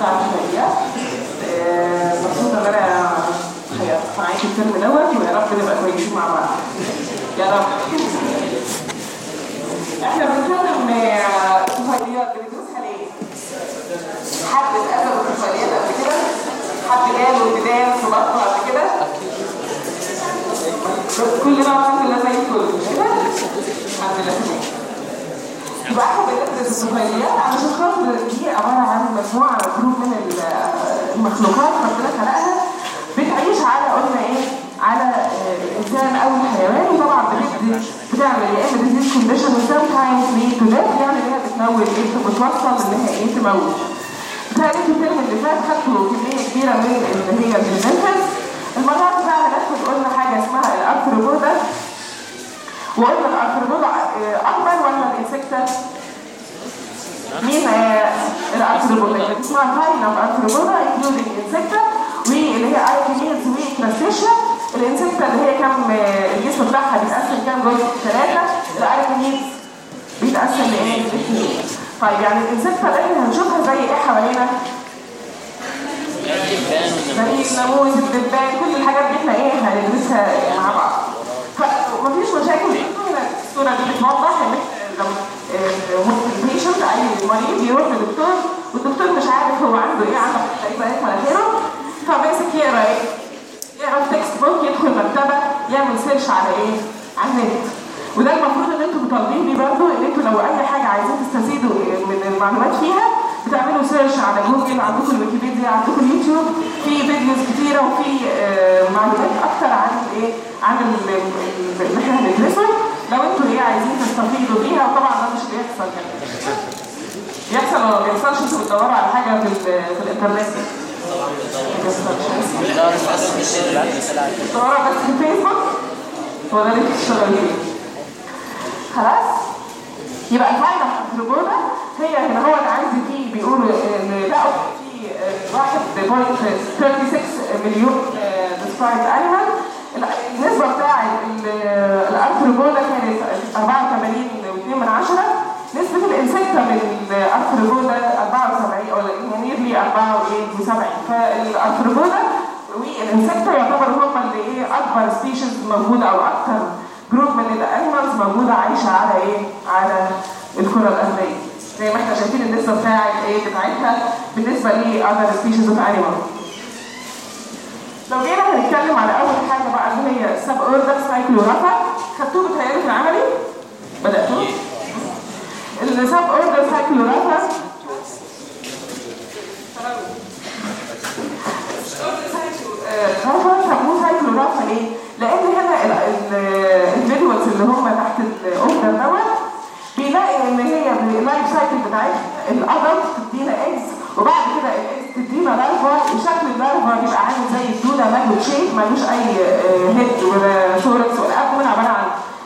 بتاع الطفيليات آه، مبسوطه ان انا هيبقى معاكي الترم دوت ويا رب نبقى كويسين مع بعض يا رب احنا بنتكلم آه، الطفيليات بندرسها ليه؟ حد اتأذى بالطفيليات قبل كده؟ حد جاله بداية في بطنه قبل كده؟ كلنا الحمد لله زي الفل مش كده؟ الحمد لله تمام يبقى احنا بندرس الطفيليات علشان خاطر دي عباره عن مجموعه جروب من ال- المخلوقات ربنا خلقها بتعيش على قلنا ايه؟ على آه، الانسان او الحيوان وطبعا بتدي بتعمل يا اما ديزيز كونديشن وسام تايمز ليد تو ديث يعني ان هي بتموت ايه بتوصل ان هي ايه تموت. بتهيألي في الترم اللي فات خدتوا كميه كبيره من اللي هي الديزنتس المره دي بقى هناخد قلنا حاجه اسمها الارثروبودا وقلنا الارثروبودا آه، اكبر ولا الانسكتا؟ مين الارثروبودا اللي اسمها فاين اوف ارثروبودا انكلودينج انسكتا واللي هي ايكينيز وكراستيشيا الانسكتا اللي هي كام آه، الجسم بتاعها بيتقسم كام جزء؟ ثلاثه الايكينيز بيتقسم لايه؟ لاثنين طيب يعني الانسكتا اللي احنا هنشوفها زي ايه حوالينا؟ زي الناموس الدبان كل الحاجات دي احنا ايه هندرسها مع بعض فمفيش مشاكل هنا الصوره دي بتوضح ان إحنا لو البيشنت اي مريض يروح للدكتور والدكتور مش عارف هو عنده ايه عنده تقريبا ايه مناخيره فماسك يقرا ايه يقرا التكست بوك يدخل مكتبه يعمل سيرش على ايه على النت وده المفروض ان انتوا مطالبين بيه برضه ان انتوا لو اي حاجه عايزين تستفيدوا من المعلومات فيها بتعملوا سيرش على جوجل عندكم الويكيبيديا عندكم اليوتيوب في فيديوز كتيره وفي آه، معلومات اكتر عن الايه عن ال- ال- اللي احنا هندرسه لو انتوا ايه عايزين تستفيدوا بيها وطبعا ده مش بيحصل يعني بيحصل ولا ما بيحصلش انتوا بتدوروا على حاجه في, ال- في الانترنت ما بيحصلش. بتدوروا بس في فيسبوك ولا ليه بتشتغلوا فيه خلاص يبقى الفاينل انثروبودا هي هنا هو اللي عندي فيه بيقولوا ان لقوا في آه، 1.36 مليون ديسكرايب انيمال النسبة بتاعت الارثروبودا كانت 84.2 من عشرة نسبة الانسكتا من الارثروبودا 74 ولا نيرلي 74 فالارثروبودا والانسكتا يعتبروا هم اللي ايه اكبر سبيشيز موجودة او اكتر جروب من الانيمالز موجودة عايشة على ايه؟ على الكرة الأرضية. زي ما احنا شايفين النسبة بتاعت ايه بتاعتها بالنسبة ل other species of animal. لو جينا هنتكلم على أول حاجة بقى اللي هي السب اوردر سايكلورافا خدتوه بتهيألي في العملي؟ بدأتوه؟ السب اوردر سايكلورافا رافا سموه سايكلورافا ليه؟ لأن هنا الفيديوز اللي هم تحت الاوردر دوت بيلاقي ان هي اللايف سايكل بتاعتها الادلت تدينا ايجز وبعد كده الايجز تدينا لارفا وشكل اللارفا بيبقى عامل زي الدوده مالوش شيب مالوش اي هيد ولا ثوركس ولا ابدومن عباره عن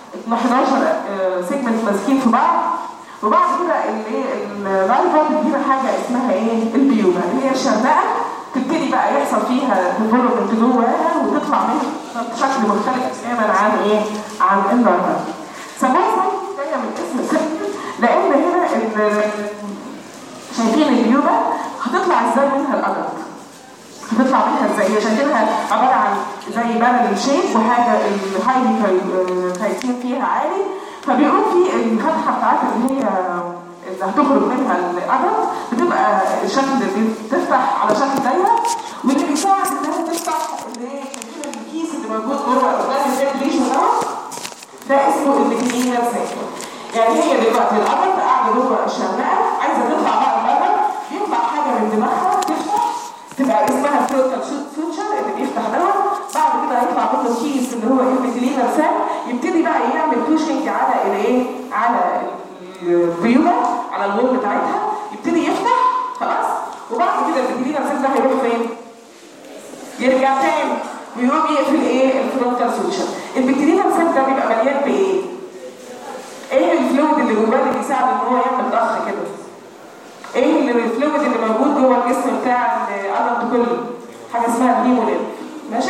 11 سيجمنت ماسكين في بعض وبعد كده الايه اللارفا بتدينا حاجه اسمها ايه البيوما اللي هي الشرنقه تبتدي بقى يحصل فيها ديفلوبمنت جواها وتطلع منها بشكل مختلف تماما عن ايه؟ عن اللارفا. سموها جايه من اسم السيكل لان هنا ال- شايفين البيوما هتطلع ازاي منها الادلت هتطلع منها ازاي شايفينها عباره عن زي بارل شيب وحاجه الهايلي كايسين فيها عالي فبيقول في الفتحه بتاعت اللي هي اللي هتخرج منها الادلت بتبقى شكل بتفتح على شكل دايره واللي بيساعد انها تفتح اللي هي شايفين الكيس اللي موجود جوه قدام الهيد ليشن دوت ده اسمه البكتيريا سيكل يعني هي دلوقتي القمر قاعده جوه الشرنقه عايزه تطلع بقى بره بيطلع حاجه من دماغها تفتح تبقى اسمها فلوتال سوتشر اللي بيفتح دوت بعد كده هيطلع منه كيس اللي هو البكتيريا سيل يبتدي بقى يعمل بوشنج على الايه على البيومه على الوول بتاعتها يبتدي يفتح خلاص وبعد كده البكتيريا سيل ده هيروح فين؟ يرجع تاني ويقوم يقفل ايه الفلوتال سوتشر البكتيريا سيل ده بيبقى مليان بايه؟ ايه الفلويد اللي جواه اللي بيساعد ان هو يعمل ضخ كده ايه اللي الفلويد اللي موجود جوه الجسم بتاع الادلت كله حاجه اسمها الهيمولين ماشي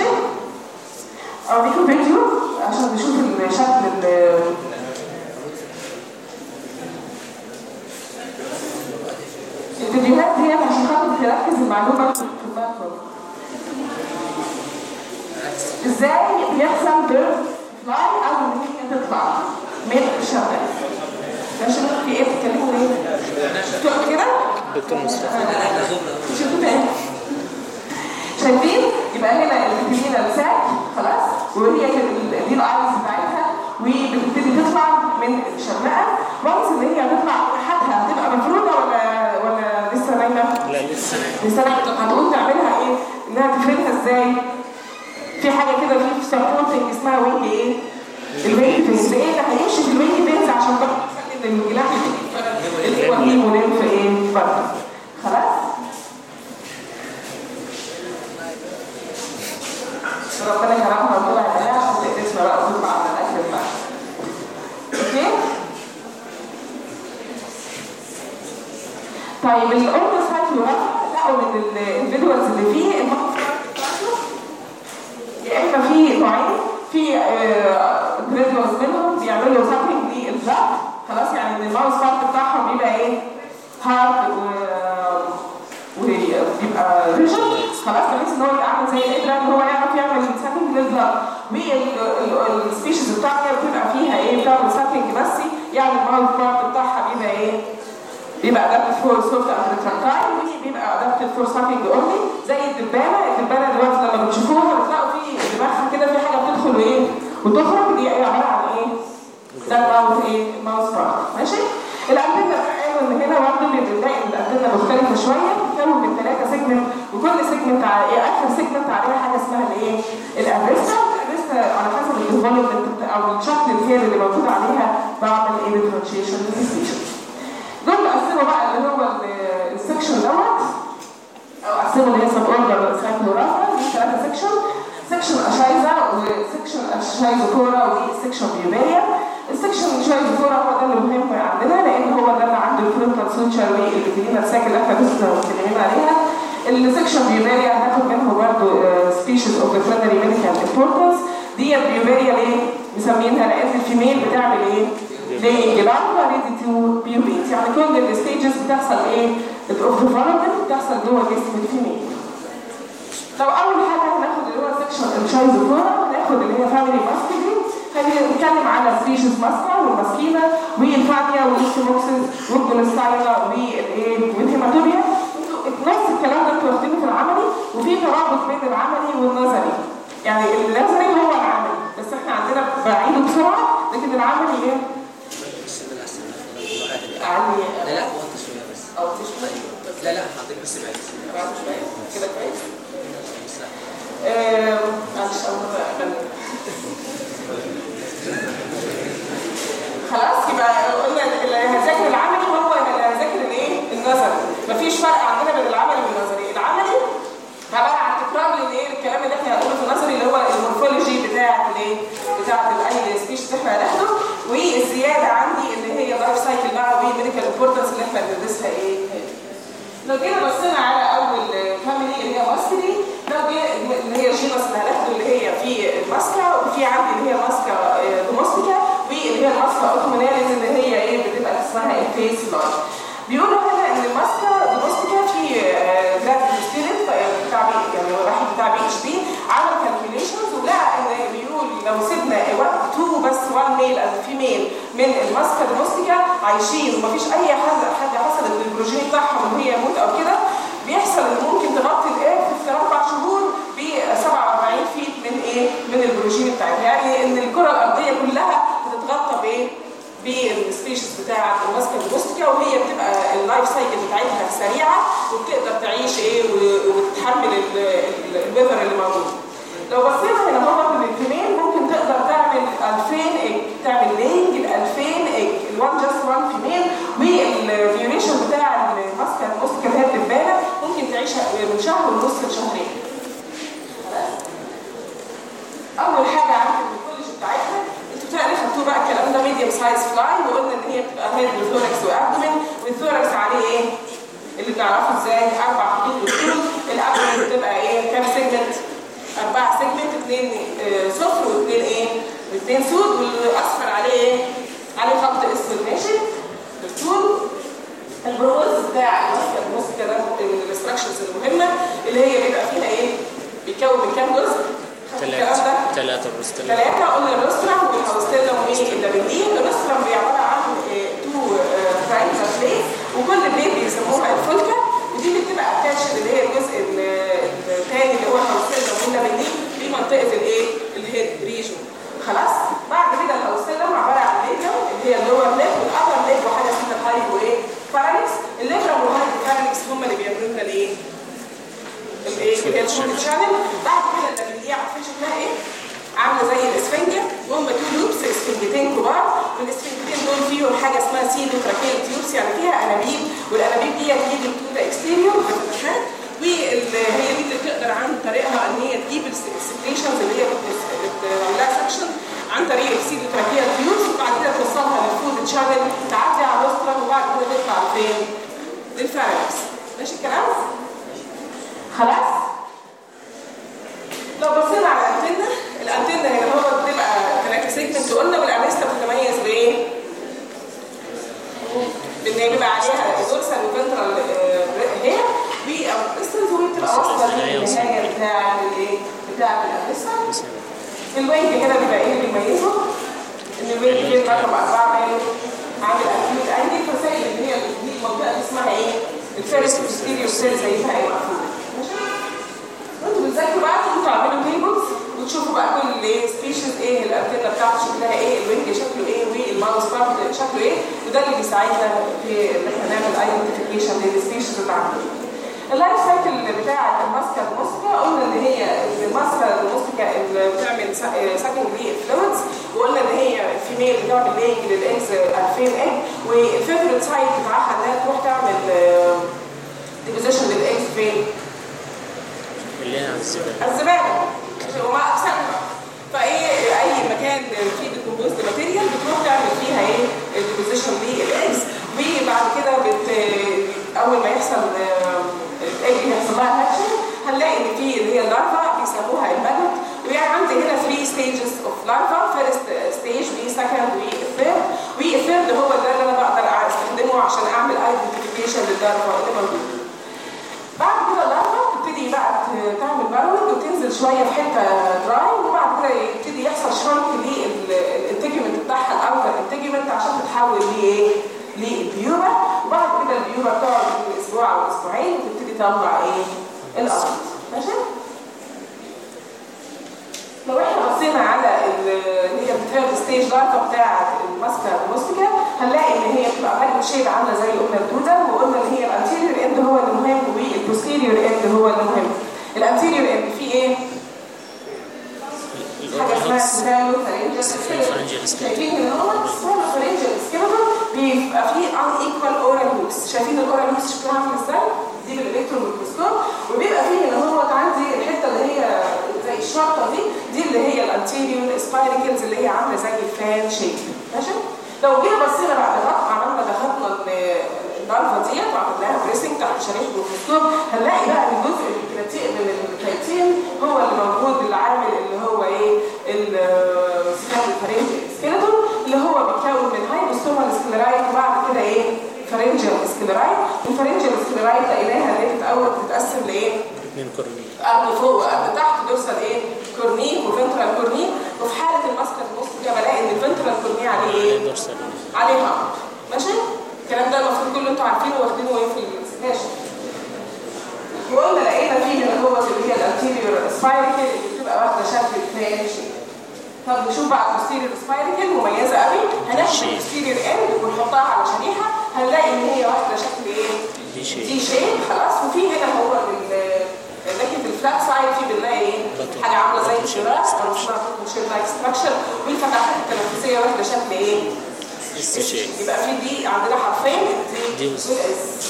اوريكم فيديو عشان نشوف الشكل ال الفيديو الفيديوهات دي عشان خاطر تركز المعلومه في دماغك ازاي بيحصل بيرث فلاي او ان هي تطلع من الشبكه ماشي في ايه بتتكلموا ايه؟ شفتوا كده؟ دكتور مصطفى شفتوا تاني شايفين يبقى هنا الفيتامين الساك خلاص وهي كده دي الايز بتاعتها وبتبتدي تطلع من الشرنقه وانس ان هي هتطلع حتى هتبقى مفروضه ولا ولا لسه نايمه؟ لا لسه لسه نايمه هتقول تعملها ايه؟ انها تفردها ازاي؟ في حاجه كده في سبورتنج اسمها وينج ايه؟ الوينج فينز ايه اللي هيمشي في الوينج فينز عشان بقى ان الجلاح يبقى ولين في ايه؟ بره خلاص؟ ربنا يكرمها ويطلع عليها عشان تقدسنا بقى وتطلع على الاكل بقى. اوكي؟ طيب الاورجن سايكل لقوا من الفيديوز اللي فيه الموقف بتاعته يا اما في نوعين في جريدوز منهم بيعملوا سامبلنج للبلاد خلاص يعني الماوس بارت بتاعهم بيبقى ايه هارد و وبيبقى ريجن خلاص بحيث ان هو يبقى عامل زي الابره ان هو يعرف يعمل سامبلنج للبلاد والسبيشيز بتاعتها بتبقى فيها ايه بتعمل سامبلنج بس يعني الماوس بارت بتاعها بيبقى ايه بيبقى ادابتد فور سوفت ابريتراكتايل وبيبقى ادابتد فور سامبلنج اونلي زي الدبانه الدبانه دلوقتي لما بتشوفوها بتلاقوا في دماغها كده في حاجه بتدخل وايه وتخرج دي عباره عن ايه؟ ده الماوس ايه؟ الماوس بارت ماشي؟ الانتنه قالوا ان هنا برضه بنلاقي ان الانتنه مختلفه شويه بتتكون من ثلاثه سيجمنت وكل سيجمنت على اخر سيجمنت عليها حاجه اسمها الايه؟ الاريستا الاريستا على حسب الديفلوبمنت او الشكل الهير اللي موجود عليها بعمل ايه ديفرنشيشن دول قسموا بقى اللي هو السكشن دوت او قسموا اللي هي سب اوردر سايكلورافا دي ثلاثه سكشن سكشن اشايزا وسكشن اشايزوكورا وسكشن بيوبيريا السكشن اشايزوكورا هو ده اللي مهم عندنا لان هو ده اللي عنده الفرونتال سوتشر والبيترينا الساك اللي احنا لسه متكلمين عليها السكشن بيوبيريا هناخد منه برضه سبيشيز اوف فيترينري ميديكال امبورتنس دي البيوبيريا ليه؟ مسمينها لان الفيميل بتعمل ايه؟ ليه جلاندا ريدي تو بيوبيت يعني كل الستيجز بتحصل ايه؟ الاوف ديفلوبمنت بتحصل جوه جسم الفيميل لو اول حاجه هناخد اللي هو سكشن الشايزوفورا هناخد اللي هي فاميلي ماسكلي هنتكلم على سبيشيز ماسكا والماسكينا والفانيا والاكسيموكسيس والجلوستاينا والايه والهيماتوريا نفس الكلام ده انتوا واخدينه في العملي وفي ترابط بين العملي والنظري يعني النظري هو العملي بس احنا عندنا بعيده بسرعه لكن العملي ايه؟ اعلي لا لا وطي شويه بس او تشوي لا لا حاضر بس بعد بعد شويه كده كويس آه، معلش اول أغني. خلاص يبقى قلنا اللي هيذاكر العملي هو اللي هيذاكر الايه؟ النظري مفيش فرق عندنا بين العملي والنظري العملي عباره عن تكرار للايه الكلام اللي احنا هنقوله في النظري اللي هو المورفولوجي بتاعه الايه؟ بتاعه اي سبيشيز احنا هناخده والزياده عندي اللي هي لايف سايكل بقى وميديكال امبورتنس اللي احنا بندرسها ايه؟ لو جينا بصينا على اول فاميلي اللي هي ماسكلي لو جينا اللي هي جينوس اللي هناخده اللي هي في الماسكا وفي عندي اللي هي ماسكا دوموستيكا واللي هي الماسكا اوتوموناليز اللي هي ايه بتبقى اسمها الفيس لاين بيقولوا هنا ان الماسكا دوموستيكا في جراد ستودنت بتاع بي يعني واحد بتاع بي اتش دي عمل كالكوليشنز ولقى ان بيقول لو سيبنا وقت تو بس وان ميل از فيميل من الماسكا دوموستيكا عايشين ومفيش اي حد حاجه حصلت للبروجين بتاعهم ان هي يموت او كده بيحصل ان ممكن تغطي الايرث في اربع شهور ب 47 فيت من ايه؟ من البروجين بتاعتها يعني ان الكره الارضيه كلها بتتغطى بايه؟ بالسبيشيز بتاعه الماسكه البوستيكا وهي بتبقى اللايف سايكل بتاعتها سريعه وبتقدر تعيش ايه وتتحمل الويذر اللي موجود. لو بصينا هنا هو من الفيميل ممكن تقدر تعمل 2000 ايج تعمل لينج ل 2000 ايج الوان جاست وان فيميل والديوريشن بتاع الماسكه البوستيكا اللي هي الدبانه ممكن تعيش من شهر ونص لشهرين. اول حاجه عندي الكوليج بتاعتها انتوا بتاعي خدتوا بقى الكلام ده ميديوم سايز فلاي وقلنا ان هي بتبقى هيد وثوركس وابدومين والثوركس عليه ايه؟ اللي بنعرفه ازاي اربع خطوط بالطول الابدومين بتبقى ايه؟ كام سيجمنت؟ اربعه سيجمنت اثنين آه صفر واثنين ايه؟ واثنين سود والاصفر عليه ايه؟ عليه خط اسود ماشي بالطول البروز بتاع الماسكه الماسكه اللي هي بيبقى فيها ايه بيتكون من كام جزء الكلام ده ثلاثة ثلاثة بروستيلا ثلاثة قلنا الروسترم والهاوستيلم والدابلين الروسترم عبارة عن تو تراينجل بليت وكل بليت بيسموها الفولكا ودي بتبقى اتاتش اللي هي الجزء ال- الثاني اللي هو الهاوستيلم والدابلين في منطقة الايه الهيد ريجون خلاص بعد كده الهاوستيلم عبارة عن ليجم اللي هي اللور ليج والابر ليج وحاجة اسمها الهايبو ايه فارنكس الليجم والهايبو فارنكس هم اللي بيعملوا لنا الايه الايه اللي هي الشورت شانل بعد كده اللي هي عارفين شكلها ايه عامله زي الاسفنجه وهم تو لوبس اسفنجتين كبار والاسفنجتين دول فيهم حاجه اسمها سيدو تراكيل تيوبس يعني فيها انابيب والانابيب دي بتيجي تو ذا اكستيريور وهي دي اللي بتقدر عن طريقها ان هي تجيب السكريشنز اللي هي بتعمل لها سكشن عن طريق السيدو تراكيل تيوبس وبعد كده توصلها للفود شانل تعدي على الوسترم وبعد كده تطلع فين؟ للفارنكس ماشي الكلام؟ خلاص؟ لو بصينا على الانتنه الانتنه هنا هو بتبقى ثلاثه سيجمنت قلنا والانستا بتتميز بايه؟ بان هي بيبقى عليها دورسال وفنترال هير والانستنس وبتبقى واصله للنهايه بتاع الايه؟ بتاع الانستا الوينج هنا بيبقى ايه اللي بيميزه؟ ان الوينج فين رقم اربعه ماله عامل اكيوت انجل فسائل اللي هي دي المنطقه دي اسمها ايه؟ الفيرست بوستيريور سيل زيها ايه مقفوله ماشي؟ انتوا بتذاكروا بقى تقوموا تعملوا تيبلز وتشوفوا بقى كل ايه سبيشيز ايه الانتنه بتاعته شكلها ايه الوينج شكله ايه والماوس بارت شكله ايه وده اللي بيساعدنا في ان احنا نعمل ايدنتيفيكيشن للسبيشيز اللي عندنا. اللايف سايكل بتاع الماسكه الموسكا قلنا ان هي الماسكه الموسكا اللي بتعمل ساكنج للفلويدز وقلنا ان هي الفيميل بتعمل لينج للاكس 2000 ايج والفيفورت سايت بتاعها انها تروح تعمل ديبوزيشن للاكس فين؟ اللي هي على الزبالة الزباله وما اقسمها فايه اي مكان فيه ديكومبوزد ماتيريال بتروح تعمل فيها ايه الديبوزيشن للاكس وبعد كده بت اول ما يحصل الايج يحصل لها هاتشن هنلاقي ان في اللي هي اللارفا بيسموها الماجوت ويعني عندي هنا 3 ستيجز اوف لارفا فيرست ستيج وسكند وثيرد والثيرد هو ده اللي انا بقدر استخدمه عشان اعمل ايدنتيفيكيشن لللارفا اللي موجوده بعد كده اللارفا تبتدي بقى تعمل باروينج وتنزل شويه في حته دراي وبعد كده يبتدي يحصل شرنك للانتجمنت بتاعها الاوتر انتجمنت عشان تتحول لايه؟ للبيوبا وبعد كده البيوبا بتقعد من اسبوع او اسبوعين وتبتدي تطلع ايه؟ الارض ماشي؟ لو احنا بصينا على اللي هي الثيرد ستيج لارفا بتاعت الماسكه الموسكا هنلاقي ان هي بتبقى راجل شيب عامله زي قلنا الدوده وقلنا ان هي الانتيريور اند هو المهم والبوستيريور اند هو المهم الانتيريور اند فيه ايه؟ حاجه اسمها سيرالو فارنجل شايفين ان هو سيرالو فارنجل سكيلتون بيبقى فيه ان ايكوال اورال هوكس شايفين الاورال هوكس شكلها عامل ازاي؟ دي بالالكترون ميكروسكوب وبيبقى فيه ان هو عندي الحته اللي هي زي الشرطه دي دي اللي هي الانتيريور سبايريكلز اللي هي عامله زي الفان شيب ماشي؟ لو جينا بصينا بعد غط عملنا ضغطنا اللارفا ديت وعملناها بريسنج تحت شريحه الميكروسكوب هنلاقي بقى ان الجزء الكراتين من الكراتين هو اللي موجود العامل اللي هو ايه الفارنجل سكيلتون اللي هو بيتكون من هايبوستومال سكلرايت وبعد كده ايه فرنجل سكلرايت الفرنجل سكلرايت لقيناها ان هي بتتأول بتتقسم لايه؟ اثنين كورنيين قبل فوق وقبل تحت بيوصل ايه؟ كورنيه وفنترال كورنيه وفي حاله الماسكه النص كده بلاقي ان الفنترال كورنيه عليه ايه؟ دورسال عليه هامب ماشي؟ الكلام ده المفروض كله انتوا عارفينه واخدينه ايه في السكاشن وقلنا لقينا فيه اللي هو اللي هي الانتيريور سبايركل اللي بتبقى واخده شكل فان شيب طب نشوف بقى البوستيريور سبايركل مميزه قوي هناخد البوستيريور اند ونحطها على شريحه هنلاقي ان هي واخده شكل ايه؟ دي شيء دي شيب خلاص وفي هنا هو ال- لكن في الفلات سايد في بنلاقي ايه؟ بطن. حاجه عامله زي بطن الشراس shape او اسمها شيب لايك ستراكشر والفتحات التنفسيه واخده شكل ايه؟ اس شيء يبقى في دي عندنا حرفين دي دي وس- والاس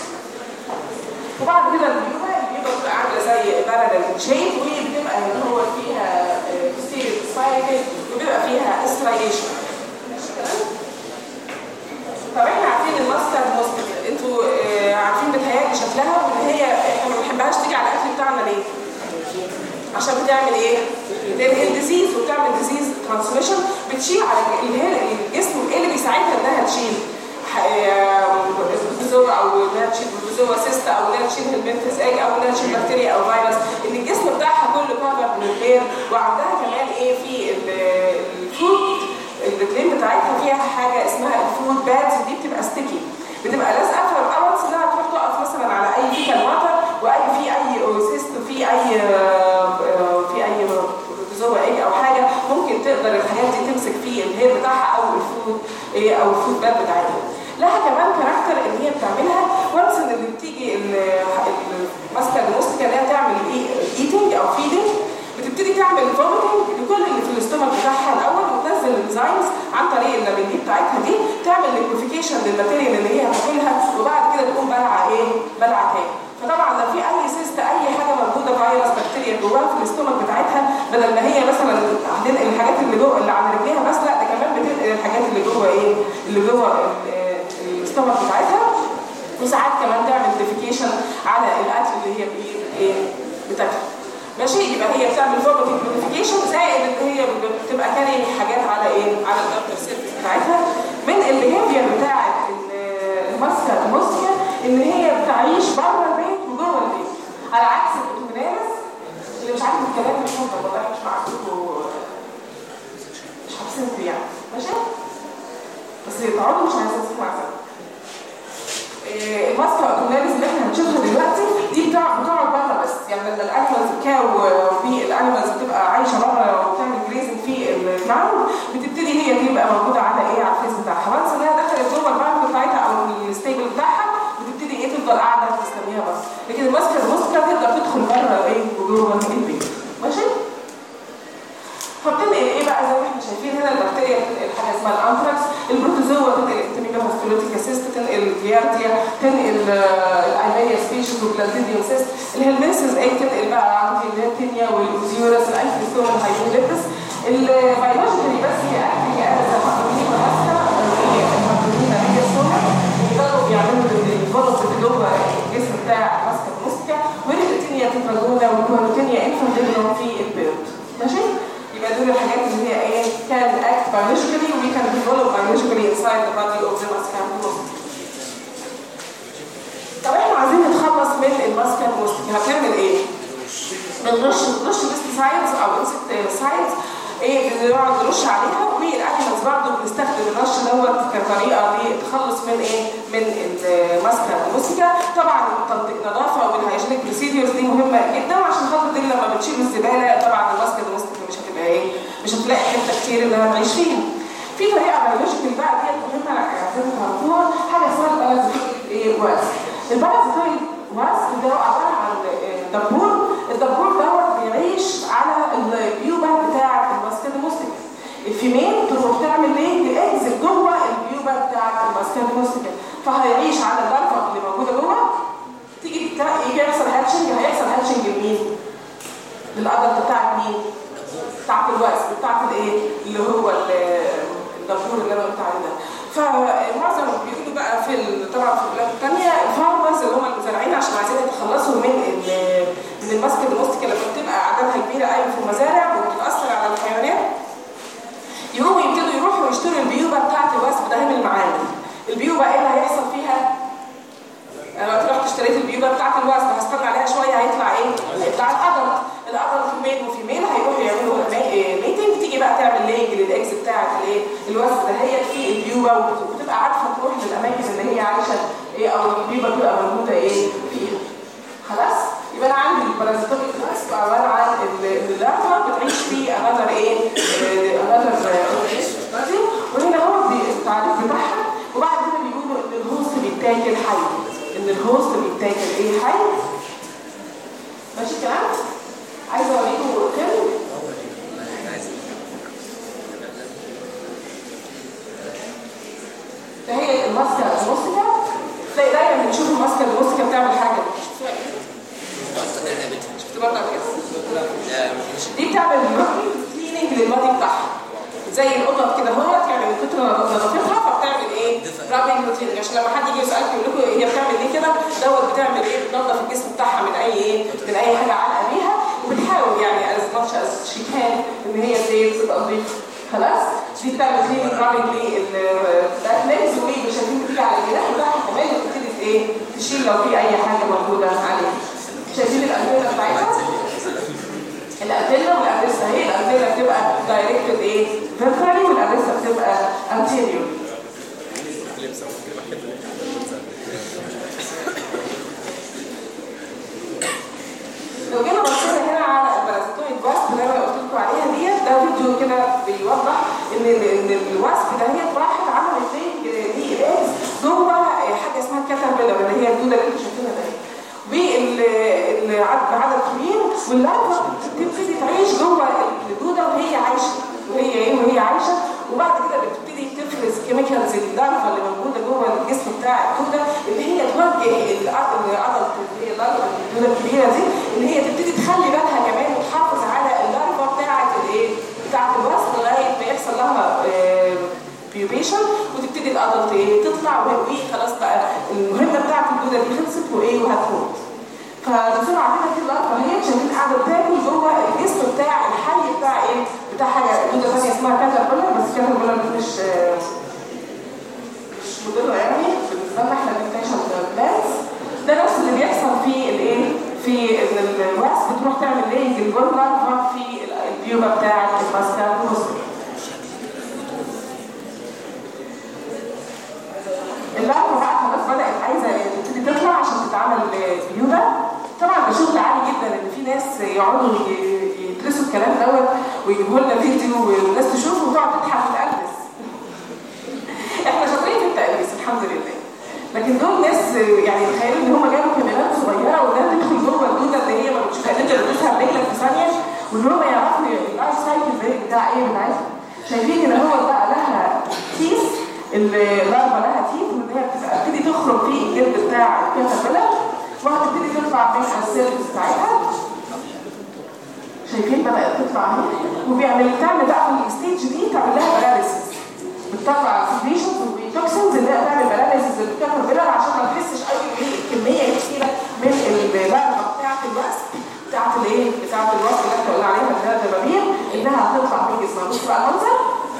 وبعد كده البيوبا البيوبا بتبقى عامله زي بارلل شيب وبتبقى اللي هو فيها بوستيريور سبايكل وبيبقى فيها استرايشن ماشي الكلام؟ طب احنا عارفين الماستر موسكت انتوا آه، عارفين بتهيألي شكلها وان هي احنا ما بنحبهاش تيجي على الاكل بتاعنا ليه؟ عشان بتعمل ايه؟ بتنقل ديزيز وبتعمل ديزيز ترانسميشن بتشيل على اللي هي الجسم ايه اللي بيساعدها انها تشيل ح- آه، البروتوزوا او انها تشيل بروتوزوا بروتوزوا سيست او انها تشيل هلمنتس اج او انها تشيل بكتيريا او فيروس ان الجسم بتاعها كله كفر من الغير وعندها كمان ايه في ال- الفود الرجلين بتاعتها فيها حاجه اسمها الفود بادز دي بتبقى ستيكي بتبقى لازقه فالاول انها تروح تقف مثلا على اي فيكال واتر واي في اي سيست في اي آه، آه، في اي بروتوزوا ايه او حاجه ممكن تقدر الحاجات دي تمسك في الهير بتاعها او الفود ايه او الفود باد بتاعتها لها كمان كاركتر ان هي بتعملها وانس ان اللي بتيجي ال- ال- ماسكه الموسكه ان هي تعمل ايه ايتنج او فيدنج بتبتدي تعمل فوميتنج لكل اللي في الاستومك بتاعها الاول وتنزل الانزيمز عن طريق اللابيليه بتاعتها دي تعمل ليكوفيكيشن للماتيريال اللي هي هتاكلها وبعد كده تقوم بلعه ايه؟ بلعه تاني فطبعا لو في اي سيست اي حاجه موجوده فيروس بكتيريا جواها في الاستومك بتاعتها بدل ما هي مثلا هتنقل الحاجات اللي جوه اللي على رجليها بس لا ده كمان بتنقل الحاجات اللي جوه ايه؟ اللي جوه ال- الاستومك بتاعتها وساعات كمان تعمل ديفيكيشن على الاكل اللي هي بايه ايه بتاكله ماشي يبقى هي بتعمل فوميتنج نوتيفيكيشن زائد ان هي بتبقى كاري حاجات على ايه على الدكتور سيرفيس بتاعتها من البيهيفير بتاعت ال- الماسكه الموسكه ان هي بتعيش بره البيت وجوه البيت على عكس الاوتومينالس اللي مش عارف الكلام مش مهم والله مش معاكم مش حاسين يعني ماشي بس تقعدوا مش عايزين تسمعوا عشان الماسكه الاوتومينالس اللي احنا هنشوفها دلوقتي دي بتاع بتقعد بره بس يعني لما الانيمالز الكاو في الانيمالز بتبقى عايشه بره وبتعمل جريزنج في الجراوند بتبتدي هي تبقى موجوده على ايه على الفيس بتاعها وانس انها دخلت جوه الجراوند بتاعتها او الستيبل بتاعها بتبتدي ايه تفضل قاعده تستنيها بره لكن الماسكه الماسكه تقدر تدخل بره ايه وجوه البيت ماشي فبتنقل ايه بقى زي ما احنا شايفين هنا البكتيريا بتنقل حاجه اسمها الانثراكس البروتوزوا تنقل التميجا هوستوليتيكا سيست تنقل الجيارديا تنقل الايميا سبيشيز والبلازيديوم سيست الهلمنسز ايه تنقل بقى عندي الليتينيا والاوزيورس الايفيستوم الهايبوليبس البيولوجيكالي بس هي اكتنج از مقدونين وهاسكا هي المقدونين هي السوما يقدروا بيعملوا الفولوس اللي جوه الجسم بتاع ماسكه الموسكا والريتينيا تيفاجونا والكوروتينيا انفانديلوم في البيرد ماشي يبقى دول الحاجات اللي هي ايه كان act biologically we can develop biologically inside the body of the muscular طب احنا عايزين نتخلص من الماسكال موستيك هتعمل ايه؟ بنرش بنرش بيستسايدز او انسكتسايدز ايه بنقعد نرش عليها والانيمالز برضه بنستخدم الرش دوت كطريقه لتخلص من ايه؟ من الماسكال موستيكا طبعا النظافه والهايجينيك بروسيديورز دي مهمه جدا عشان خاطر دي لما بتشيل الزباله طبعا الماسكال موستيكا مش هتبقى ايه؟ مش هتلاقي حته كتير انها تعيش فيها. في طريقه بيولوجيكال بقى ديت مهمه عايزين تعرفوها حاجه اسمها البارازيتيك ايه واس البارازيتيك واس ده عباره عن دبور الدبور دوت بيعيش على البيوبه بتاعه الماسكيدوموستيك الفيميل تروح تعمل ايه؟ تأجزل جوه البيوبه بتاعه الماسكيدوموستيك فهيعيش على اللارفا اللي موجوده جوه تيجي يجي يحصل هاتشنج هيحصل هاتشنج لمين؟ للأدلت بتاعت مين؟ بتاعت الوأس بتاعت الايه؟ اللي هو الدبور اللي انا قلت عليه ده فمعظم بيقولوا بقى في طبعا في البلاد الثانيه الفارمرز اللي هم المزارعين عشان عايزين يتخلصوا من من الماسك الموستيكا لما بتبقى اعدادها كبيره قوي في المزارع وبتاثر على الحيوانات يقوموا يبتدوا يروحوا يشتروا البيوبه بتاعت الوسب ده من المعادن البيوبه ايه اللي هيحصل فيها؟ انا دلوقتي رحت اشتريت البيوبه بتاعت الوسب هستنى عليها شويه هيطلع ايه؟ هيطلع الادلت الادلت في ميل وفي ميل هيروحوا يعملوا ميتنج تيجي بقى تعمل لينج للاكس بتاعت الايه؟ الوسب ده هي في البيوبه وبتبقى عارفه تروح للاماكن اللي هي عايشه ايه او البيوبه بتبقى موجوده ايه فيها خلاص؟ يبقى انا عندي البارازيتوميك الوسب عباره عن اللارفا بتعيش في انذر ايه؟ انذر وهنا هو التعريف بتاعها وبعد كده بيقولوا ان الهوست بيتاكل حي ان الهوست بيتاكل ايه حي ماشي الكلام عايزه اوريكم فيلم ده هي الماسكه الموسيقى تلاقي دايما بنشوف الماسكه الموسيقى بتعمل حاجه شفت برضه كده دي بتعمل كليننج للبادي بتاعها زي القطط كده هو تعمل من كتر نظافتها فبتعمل ايه؟ رابنج روتين عشان لما حد يجي يسالك يقول لكم هي بتعمل ايه كده؟ دوت بتعمل ايه؟ بتنظف الجسم بتاعها من اي ايه؟ من اي حاجه علقه بيها وبتحاول يعني از ماتش از شي كان ان هي زي تبقى نظيفه خلاص؟ دي بتعمل كلين رابنج للباك ليجز وشايفين بتيجي على الجناح بتاعها كمان وبتبتدي ايه؟ تشيل لو في اي حاجه موجوده عليها شايفين الانتنه بتاعتها الانتنه والابريسا هي الانتنه بتبقى دايركتد ايه فيرترالي والابريسا بتبقى انتيريور لو جينا بصينا هنا على البارازيتويد واسب اللي انا قلت لكم عليها ديت ده فيديو كده بيوضح ان ان الواسب ده هي راحت عملت زي دي الاكس جوه حاجه اسمها كاتربيلر اللي هي الدوده اللي انتوا شايفينها دي بعدد كبير واللارفا بتبتدي تعيش جوه الدوده وهي عايشه وهي ايه وهي عايشه وبعد كده بتبتدي تفرز كيميكالز اللارفا اللي موجوده جوه الجسم بتاع الدوده اللي هي توجه العضله اللي هي اللارفا الدوده الكبيره دي اللي هي تبتدي تخلي بالها كمان وتحافظ على اللارفا بتاعه الايه بتاعه الوسط لغايه ما يحصل لها بيوبيشن وتبتدي الادلت ايه تطلع وهي خلاص بقى المهمه بتاعه الدوده دي خلصت وايه وهتموت فدكتور عندنا كده اللقطه هي شايفين قاعده بتاكل جوه الجسم بتاع الحي بتاع ايه بتاع حاجه دوده ثانيه اسمها كاتربيلر بس كاتربيلر دي مش مش مضره يعني بالنسبه لنا احنا بنكتشف بلانس ده نفس اللي بيحصل في الايه في ان الواس بتروح تعمل لينج الجول لارفا في البيوبا بتاعه الماسكا بروستر اللارفا بقى خلاص بدات عايزه تبتدي تطلع عشان تتعمل بيوبا طبعا ده شغل عالي جدا ان في ناس يقعدوا يدرسوا الكلام دوت ويجيبوا لنا فيديو والناس تشوفه وتقعد تضحك وتقلس احنا شاطرين في التقليس الحمد لله لكن دول ناس يعني تخيلوا ان هم جابوا كاميرات صغيره وده تدخل جوه الدوده اللي هي ما مش قادره تدرسها برجلك في ثانيه وان هم يعرفوا اللايف سايكل بتاع ايه بتاعتها شايفين ان هو بقى لها تيس اللارفا لها تيس وان هي بتبتدي تخرج في الجلد بتاع الكاتربيلر وهتبتدي تطلع من السيرفس بتاعتها شايفين بدأت تطلع اهي وبيعمل تعمل بقى في الستيج دي تعمل لها باراليسيس بتطلع سيفيشنز وتوكسينز اللي هي تعمل باراليسيس للكاتربيلر عشان ما تحسش اي كميه كتيره من اللارفا بتاعت الوسط بتاعت الايه بتاعت الوسط اللي احنا قلنا عليها اللي هي الدبابير انها هتطلع من جسمها بص بقى المنظر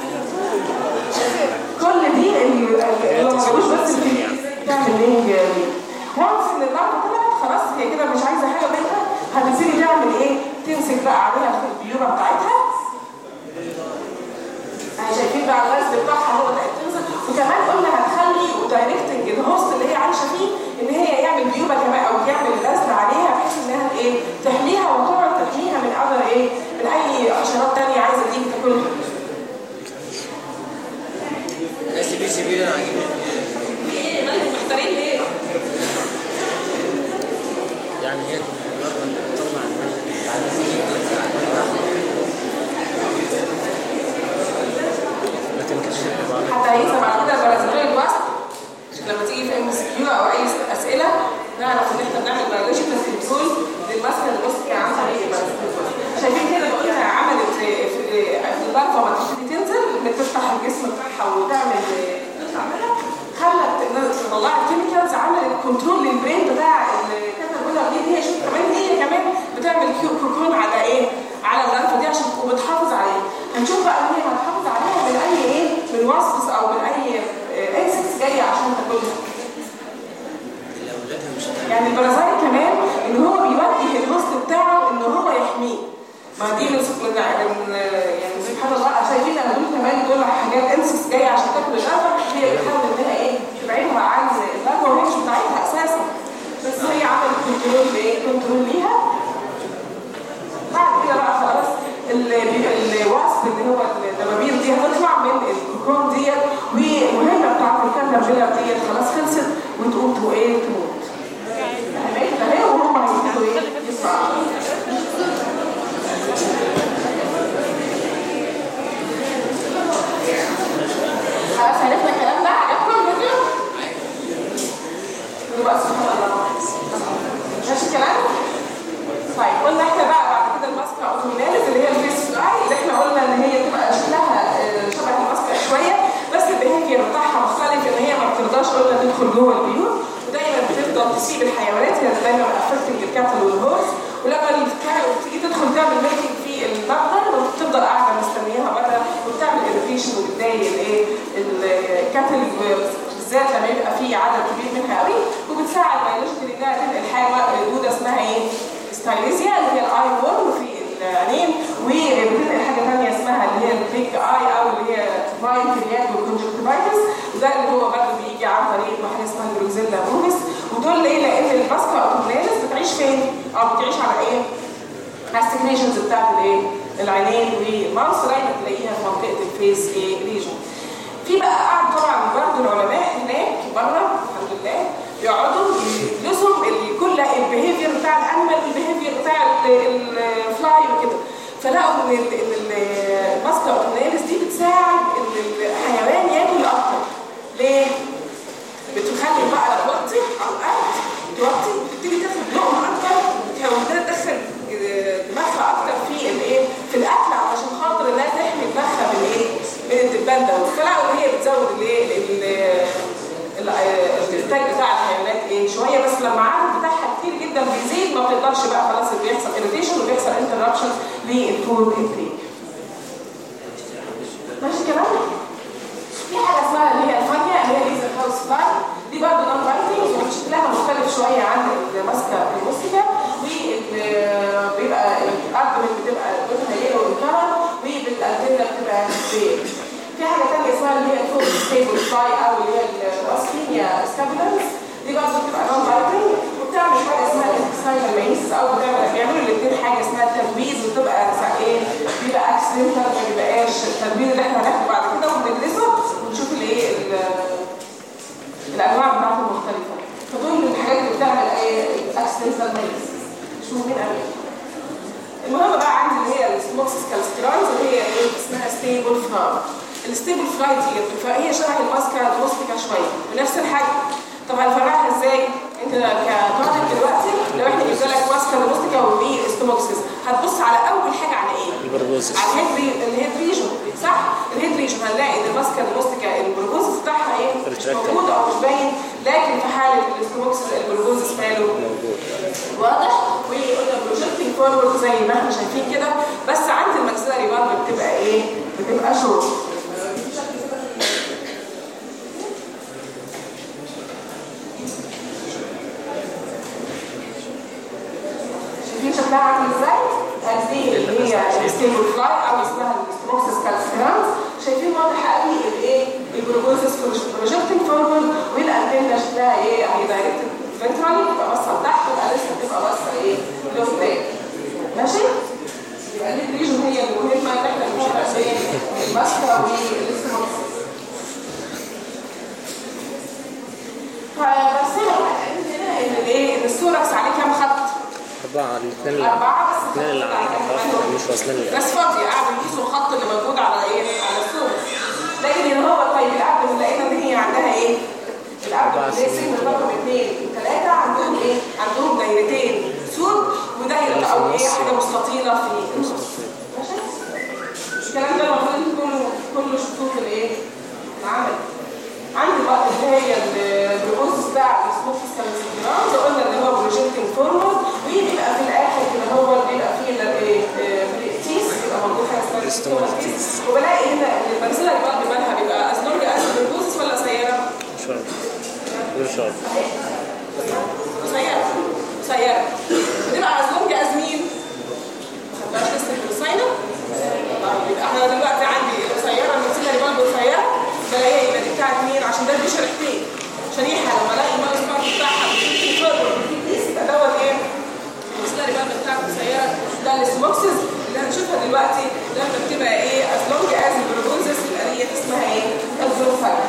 كل دي اللي ما جابوش بس اللي بتعمل لينج وانس ان اللارفا طلعت خلاص هي كده مش عايزه حاجه منها هتبتدي تعمل ايه تمسك بقى عليها في البيوبه بتاعتها اهي شايفين بقى الوزن بتاعها هو بدات تنزل وكمان قلنا هتخلي ودايركتنج الهوست اللي هي عايشه فيه ان هي يعمل بيوبه كمان او يعمل غسل عليها بحيث انها ايه تحميها وتقعد تحميها من اذر ايه من اي حشرات ثانيه عايزه تيجي تاكلها بس بي سي بي انا عاجبني محتارين ليه؟ يعني هي مرة تطلع ما تنكرش بعض حتى هيثم بعد كده البرازيليين الوسط لما تيجي في ام اس كيو او اي اسئله نعرف ان احنا بنعمل بيولوجيكال كنترول للماسكه اللي بص كان عن طريق البرازيليين شايفين كده بقولها عملت اللارفا ما تبتدي تنزل بتفتح الجسم بتاعها وتعمل تعملها خلت تطلع الكيميكالز عملت كنترول للبرين بتاع الكاتربيلر دي هي شوف كمان هي كمان بتعمل كوكون على ايه؟ على اللارفا دي عشان وبتحافظ عليها هنشوف بقى ان هي هتحافظ عليها من اي ايه؟ من وصفس او من اي انسكس جايه عشان تاكلها اللي اولادها مش يعني البرازيل كمان ان هو بيوجه الهوست بتاعه ان هو يحميه ما دي من من من يعني سبحان الله شايفين ان دول كمان دول حاجات انسس جايه عشان تاكل اللارفا هي بتحاول انها ايه تبعدها عن اللارفا وهي مش بتاعتها اساسا بس هي عملت كنترول لايه كنترول ليها بعد كده بقى خلاص الوصف اللي هو الدبابير دي هتطلع من الكوكون ديت والمهمه بتاعت الكاتربيلر ديت خلاص خلصت وتقوم ايه تموت تمام اهي وهم هيبتدوا ايه يسرعوا خلاص عرفنا الكلام ده عجبكم الفيديو؟ يبقى سبحان الله ماشي الكلام؟ طيب قلنا احنا بقى بعد كده الماسكه اوتوميناليز اللي هي الفيس فلاي اللي احنا قلنا ان هي تبقى شكلها شبه الماسكه شويه بس البيهيفير بتاعها مختلف ان هي ما بترضاش قلنا تدخل جوه البيوت ودايما بتفضل تسيب الحيوانات هي دايما افكتنج الكاتل والهورس ولما تيجي تدخل تعمل ميلكينج في المبنى بتفضل قاعده مستنياها بره وبتعمل اريتيشن وبتضايق الايه الكاتل بالذات لما يبقى بيبقى فيه عدد كبير منها قوي وبتساعد بيولوجيكال انها تنقل حاجه دوده اسمها ايه؟ ستايليزيا اللي هي الاي وورم في العينين وبتنقل حاجه ثانيه اسمها اللي هي البيج اي او اللي هي فاين كريات والكونجكتيفايتس وده اللي هو برضه بيجي عن طريق حاجه اسمها البروزيلا بروفيس ودول ليه؟ لان الباسكا اوتوبلانس بتعيش فين؟ او بتعيش على ايه؟ على السكريشنز بتاعت الايه؟ العينين والماوس دايما تلاقيها في منطقه الفيس ايه ريجن. في بقى قاعد طبعا برضه العلماء هناك بره الحمد لله يقعدوا يدرسوا ال- كل البيهيفير بتاع الانيمال البيهيفير بتاع الفلاي وكده فلقوا ان ال- ان ال- الماسكه اوتونيلس دي بتساعد ان الحيوان ياكل اكتر ليه؟ بتخلي البقره توطي على الارض توطي وتبتدي تاخد لقمه اكتر وتبتدي تدخل دماغها اكتر في الايه؟ في الاكل علشان خاطر انها تحمي دماغها من ايه؟ من الدبان ده فلقوا ان هي بتزود الايه؟ ال- ال- الانتاج بتاع الحيوانات ايه شويه بس لما العدد بتاعها كتير جدا بيزيد ما بتقدرش بقى خلاص بيحصل اريتيشن وبيحصل انتربشن للفود انتيك ماشي كلام؟ في حاجه اسمها اللي هي الفانيا اللي هي ليزر هاوس فلاي دي برضه نون بايتنج وشكلها مختلف شويه عن الماسكه الموسيكا وبيبقى الابدومين بتبقى لونها يلو الكلر وبالانتنه بتبقى بيض في حاجه ثانيه اسمها اللي هي الفوق ستيبل فلاي او اللي هي الاسكينيا سكابولانس دي برضه بتبقى نون بايتنج وبتعمل حاجه اسمها الانتستاينال ميس او بتعمل بيعملوا الاثنين حاجه اسمها التنبيذ وتبقى سا- ايه بيبقى اكسيدنتال ما بيبقاش التنبيذ اللي احنا هناخده بعد كده وبندرسه ونشوف الايه ال- الانواع بتاعته المختلفه فدول من الحاجات اللي بتعمل ايه اكسيدنتال ميس مش مهمين قوي المهم بقى عندي اللي هي السموكسس كالسترايز اللي هي ايه اسمها ستيبل فلاي الستيبل فلاي دي فهي شبه الماسكا الموستيكا شويه ونفس الحجم طب هنفرقها ازاي؟ انت كطالب دلوقتي لو احنا جبنا لك ماسكا الموستيكا واستوموكسس هتبص على اول حاجه على ايه؟ البربوزس على الهيد الهيد ريجن صح؟ الهيد ريجن هنلاقي ان الماسكا الموستيكا البروبوزس بتاعها ايه؟ مش Retracted. موجود او مش باين لكن في حاله الاستوموكسس البروبوزس ماله؟ موجود واضح وقلنا بروجكتنج فورورد زي ما احنا شايفين كده بس عند الماكسيلاري برضه بتبقى ايه؟ بتبقى شورت شايفين شكلها عامل ازاي؟ هذه اللي هي الستيبل فلاي او اسمها الاستروكسس كالسكرانس شايفين واضح قوي الايه؟ الجلوكوزس بروجكتنج فورورد والانتنه شكلها ايه؟ هي دايركت فنترالي تبقى باصه لتحت وبقى لسه بتبقى باصه ايه؟ لقدام ماشي؟ يبقى دي الريجن هي المهمه ان احنا نشوفها بين الماسكه والاستروكسس فرسمنا هنا ان الايه؟ ان السوركس عليه كام خط؟ أربعة الاثنين اللي أربعة بس الاثنين اللي على الأطراف مش واصلين لي بس فاضي قاعد يقيسوا الخط اللي موجود على ايه على الصورة لكن ان هو طيب العبد لقينا ان هي عندها ايه العبد أربع اللي هي سنين. سن رقم اثنين وثلاثة عندهم ايه عندهم دايرتين سود ودايرة او ايه حاجة مستطيلة في النص ماشي الكلام ده المفروض انتوا تكونوا كله شفتوه في الايه العمل عندي بقى اللي هي البروبوز بتاع السموكس كالسيجرام قلنا ان هو بروجيكتنج فورورد وبيبقى في الاخر كده هو بيبقى فيه التيس بيبقى موجود حاجه اسمها External التيس وبلاقي هنا ان المنزله اللي بعد بالها بيبقى ازلونج از بروبوز ولا قصيره؟ شرب غير شرب قصيره قصيره بتبقى ازلونج از مين؟ ما خدناش لسه القصيره؟ طيب يبقى احنا دلوقتي عندي القصيره المنزله اللي برضه قصيره بلاقيها يبقى دي بتاعت مين؟ عشان ده دي شريحتين شريحه لما الاقي الماوس بارت بتاعها بيشوف فورورد يبقى دوت ايه؟ المنزله اللي برضه بتاعت قصيره ده السموكسز اللي هنشوفها دلوقتي لما بتبقى ايه؟ از لونج از البروبوزس يبقى دي اسمها ايه؟ الزوفايل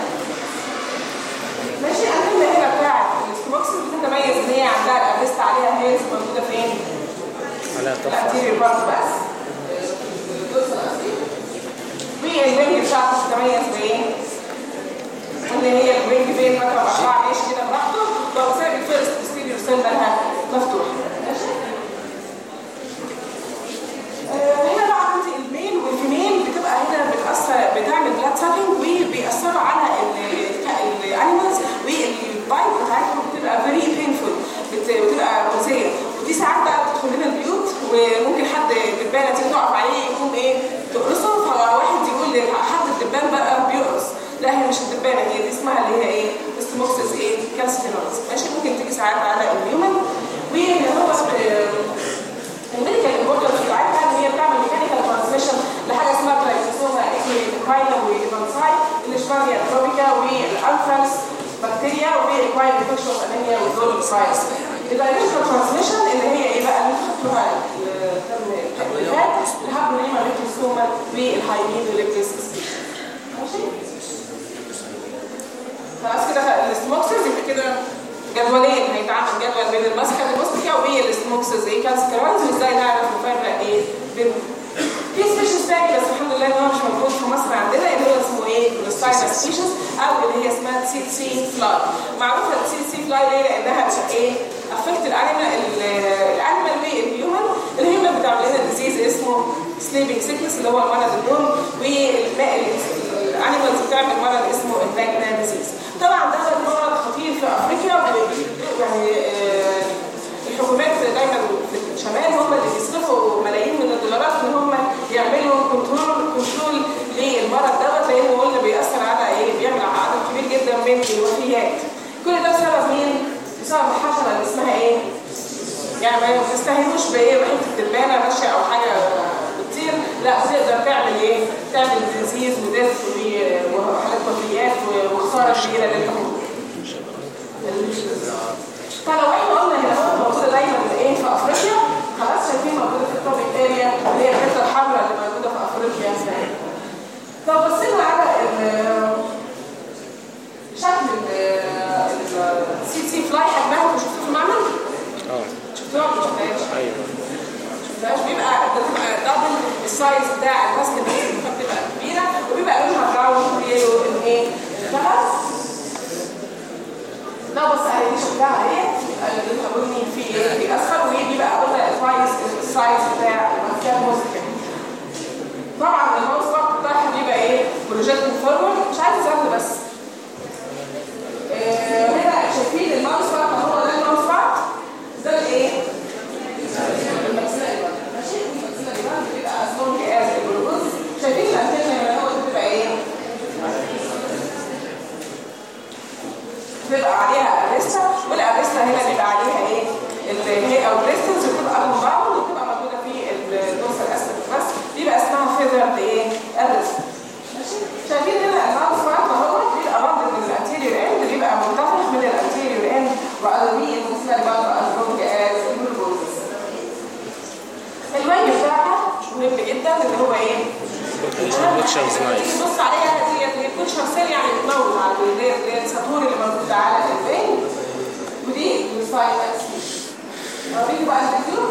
ماشي الأنتنة هنا بتاعت السموكسز بتتميز ان هي عندها الابريست عليها هيرز موجوده فين؟ على طفل الانتيريور بارت بس الجزء الأصلي. والوينج بتاعته بتتميز بايه؟ ان هي الوينج بين رقم أربعة ماشي كده براحته لو سايب الفيرست ستيريو سيلفرها مفتوح ماشي؟ آه، هنا بقى عندي الميل والفيميل بتبقى هنا بتأثر بتعمل بلاد سابينج وبيأثروا على الانيمالز والبايت بتاعتهم بتبقى فيري بينفول بتبقى مؤذيه ودي ساعات بقى بتدخل لنا البيوت وممكن حد كالسينوز ماشي ممكن تيجي ساعات على الهيومن وهو الميديكال امبورتنس بتاعتها ان هي بتعمل ميكانيكال ترانسميشن لحاجه اسمها ترايكوسوما اكوينا ومانساي الاشباريا تروبيكا والانثراكس بكتيريا وريكواير انفكشن اوف انيميا والدول فرايس الدايركشنال ترانسميشن اللي هي ايه بقى اللي خدتوها الترم الهابوليما ليبتوسوما والهايمين وليبتوسيس ماشي خلاص كده السموكسز يبقى كده جدولين هيتعمل جدول بين الماسكه الموستيكا وبين السموكسز ايه كالسكرانز وازاي نعرف نفرق ايه بين في سبيشيز تاني بس الحمد لله ان هو مش موجود في مصر عندنا اللي هو اسمه ايه كولوستاينا سبيشيز او اللي هي اسمها تسي سي فلاي معروفه التسي سي فلاي ليه لانها بت ايه افكت الانيمال الانيمال والهيومن الهيومن بتعمل لنا ديزيز اسمه سليبنج سيكنس اللي هو المرض النوم والانيمالز بتعمل مرض اسمه الباجنا ديزيز طبعا ده مرض خطير في افريقيا يعني آه الحكومات دايما في الشمال هم اللي بيصرفوا ملايين من الدولارات ان هم يعملوا كنترول كنترول للمرض دوت لانه هو اللي بيأثر على ايه بيعمل عدد كبير جدا من الوفيات كل ده بسبب مين؟ بسبب الحشره اللي اسمها ايه؟ يعني ما تستهينوش بايه بحته الدبانه ماشيه او حاجه بتطير لا تقدر تعمل ايه؟ تعمل ديزيز وديث وحالات وفيات وخساره كبيره للحكومه. فلو احنا قلنا هنا هو موجوده دايما ايه في افريقيا خلاص شايفين موجوده في التوبيك اريا اللي هي الحته الحمراء اللي موجوده في افريقيا طب بصينا على شكل السي سي فلاي حجمها انتوا شفتوه في المعمل؟ اه شفتوها ولا ما شفتهاش؟ ايوه شفتهاش بيبقى ده بتبقى دبل السايز بتاع الماسك بتبقى كبيره وبيبقى لونها براون ويلو ايه؟ خلاص ده بص على دي شكلها ايه اللي بني في في اصفر وبيبقى قلنا السايز السايز بتاع المكان موسك طبعا الماوس بارت بتاعها بيبقى ايه بروجيكت فورورد مش عايز سهل بس آه هنا شايفين الماوس بارت هو ده الماوس بارت ده الايه الماكسيلاري ماشي الماكسيلاري بارت بيبقى سترونج از الجلوكوز شايفين الانتنه اللي هو بتبقى ايه بيبقى عليها اريستا والاريستا هنا بيبقى عليها ايه اللي هي او بريستنز بتبقى كومباوند وبتبقى موجوده في النص الاسفل بس بيبقى اسمها فيذرد ايه اريستا ماشي شايفين هنا الماوس بارت اهو بيبقى رابط من الانتيريور اند بيبقى منتفخ من الانتيريور اند وقلبيه المسلم برضه الفونج از الجلوكوز الوجه بتاعها مهم جدا اللي هو ايه بوتشرز نايف بص عليها ديت هي بوتشر سيل يعني بتموت على اللي هي اللي هي الساتور اللي موجوده على الفين ودي السايلنس اوريكم بقى الفيديو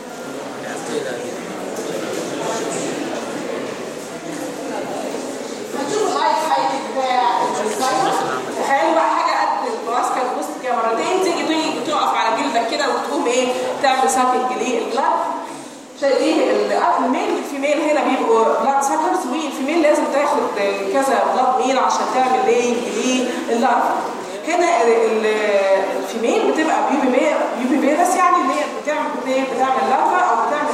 هتشوفوا اللايف هايت بتاع السايلنس تخيلوا بقى حاجه قد ماسكه البوست كده مرتين تيجي تيجي تقف على جلدك كده وتقوم ايه تعمل سابنج للجلد شايفين الميل والفيميل هنا بيبقوا بلاد سكرز والفيميل لازم تاخد كذا بلاد ميل عشان تعمل ليه لللارفا هنا الفيميل بتبقى بيوبي بيوبي فيروس يعني اللي هي بتعمل بتعمل لارفا او بتعمل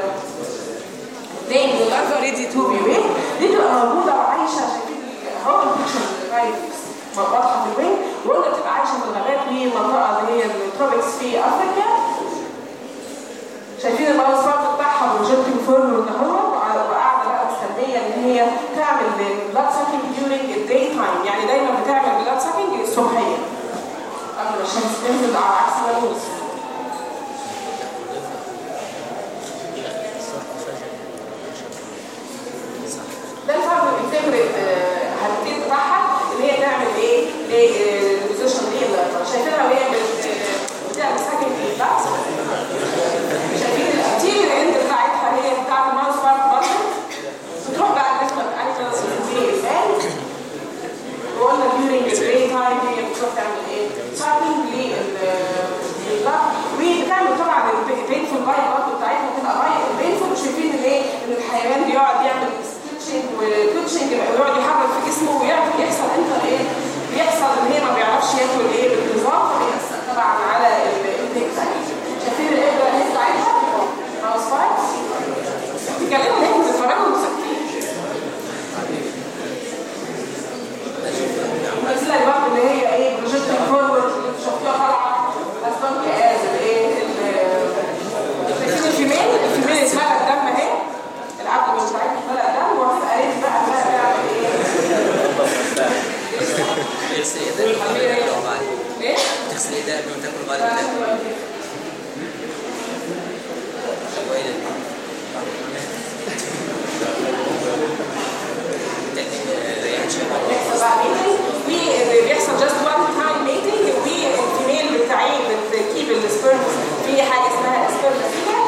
ليه لللارفا ريدي تو بيبي دي بتبقى موجوده وعايشه شايفين اهو البيكشر واضحه في الوين وقلنا بتبقى عايشه في الغابات والمنطقه اللي هي التروبكس في افريقيا شايفين الماوس بارت بتاعها بروجيكتنج فورورد اهو وقاعده بقى مستنيه ان هي تعمل بلاد ساكينج ديورنج الداي تايم يعني دايما بتعمل بلاد ساكينج الصبحيه قبل ما الشمس تنزل على عكس الغروب ده الفرق الفكرة هالتين بتاعها اللي هي تعمل ايه؟ للبوزيشن دي شايفينها وهي بتعمل ساكن في البحث شايفين الانتيريور اند بتاعتها هي بتاعت الماوس بارت برضه بتروح بقى النسبه بتاعتها في البان وقلنا during the day time هي بتروح تعمل ايه؟ ساكن للبحث وبتعمل طبعا البينفول لاين برضه بتاعتها بتبقى لاين البينفول شايفين الايه؟ ان الحيوان بيقعد يعمل ستيتشنج وكوتشنج يقعد يحرك في جسمه ويحصل انتر ايه؟ بيحصل ان هي ما بيعرفش ياكل ايه بالنظام فبيأثر طبعا على الانتاج كده قبل ما تاكل بعد ما تاكل كويس ريحان شباب بيحصل بقى ميتنج وبيحصل جاست وان تايم ميتنج والفيميل بتعين بتكيب السبرم في حاجه اسمها سبرم فيها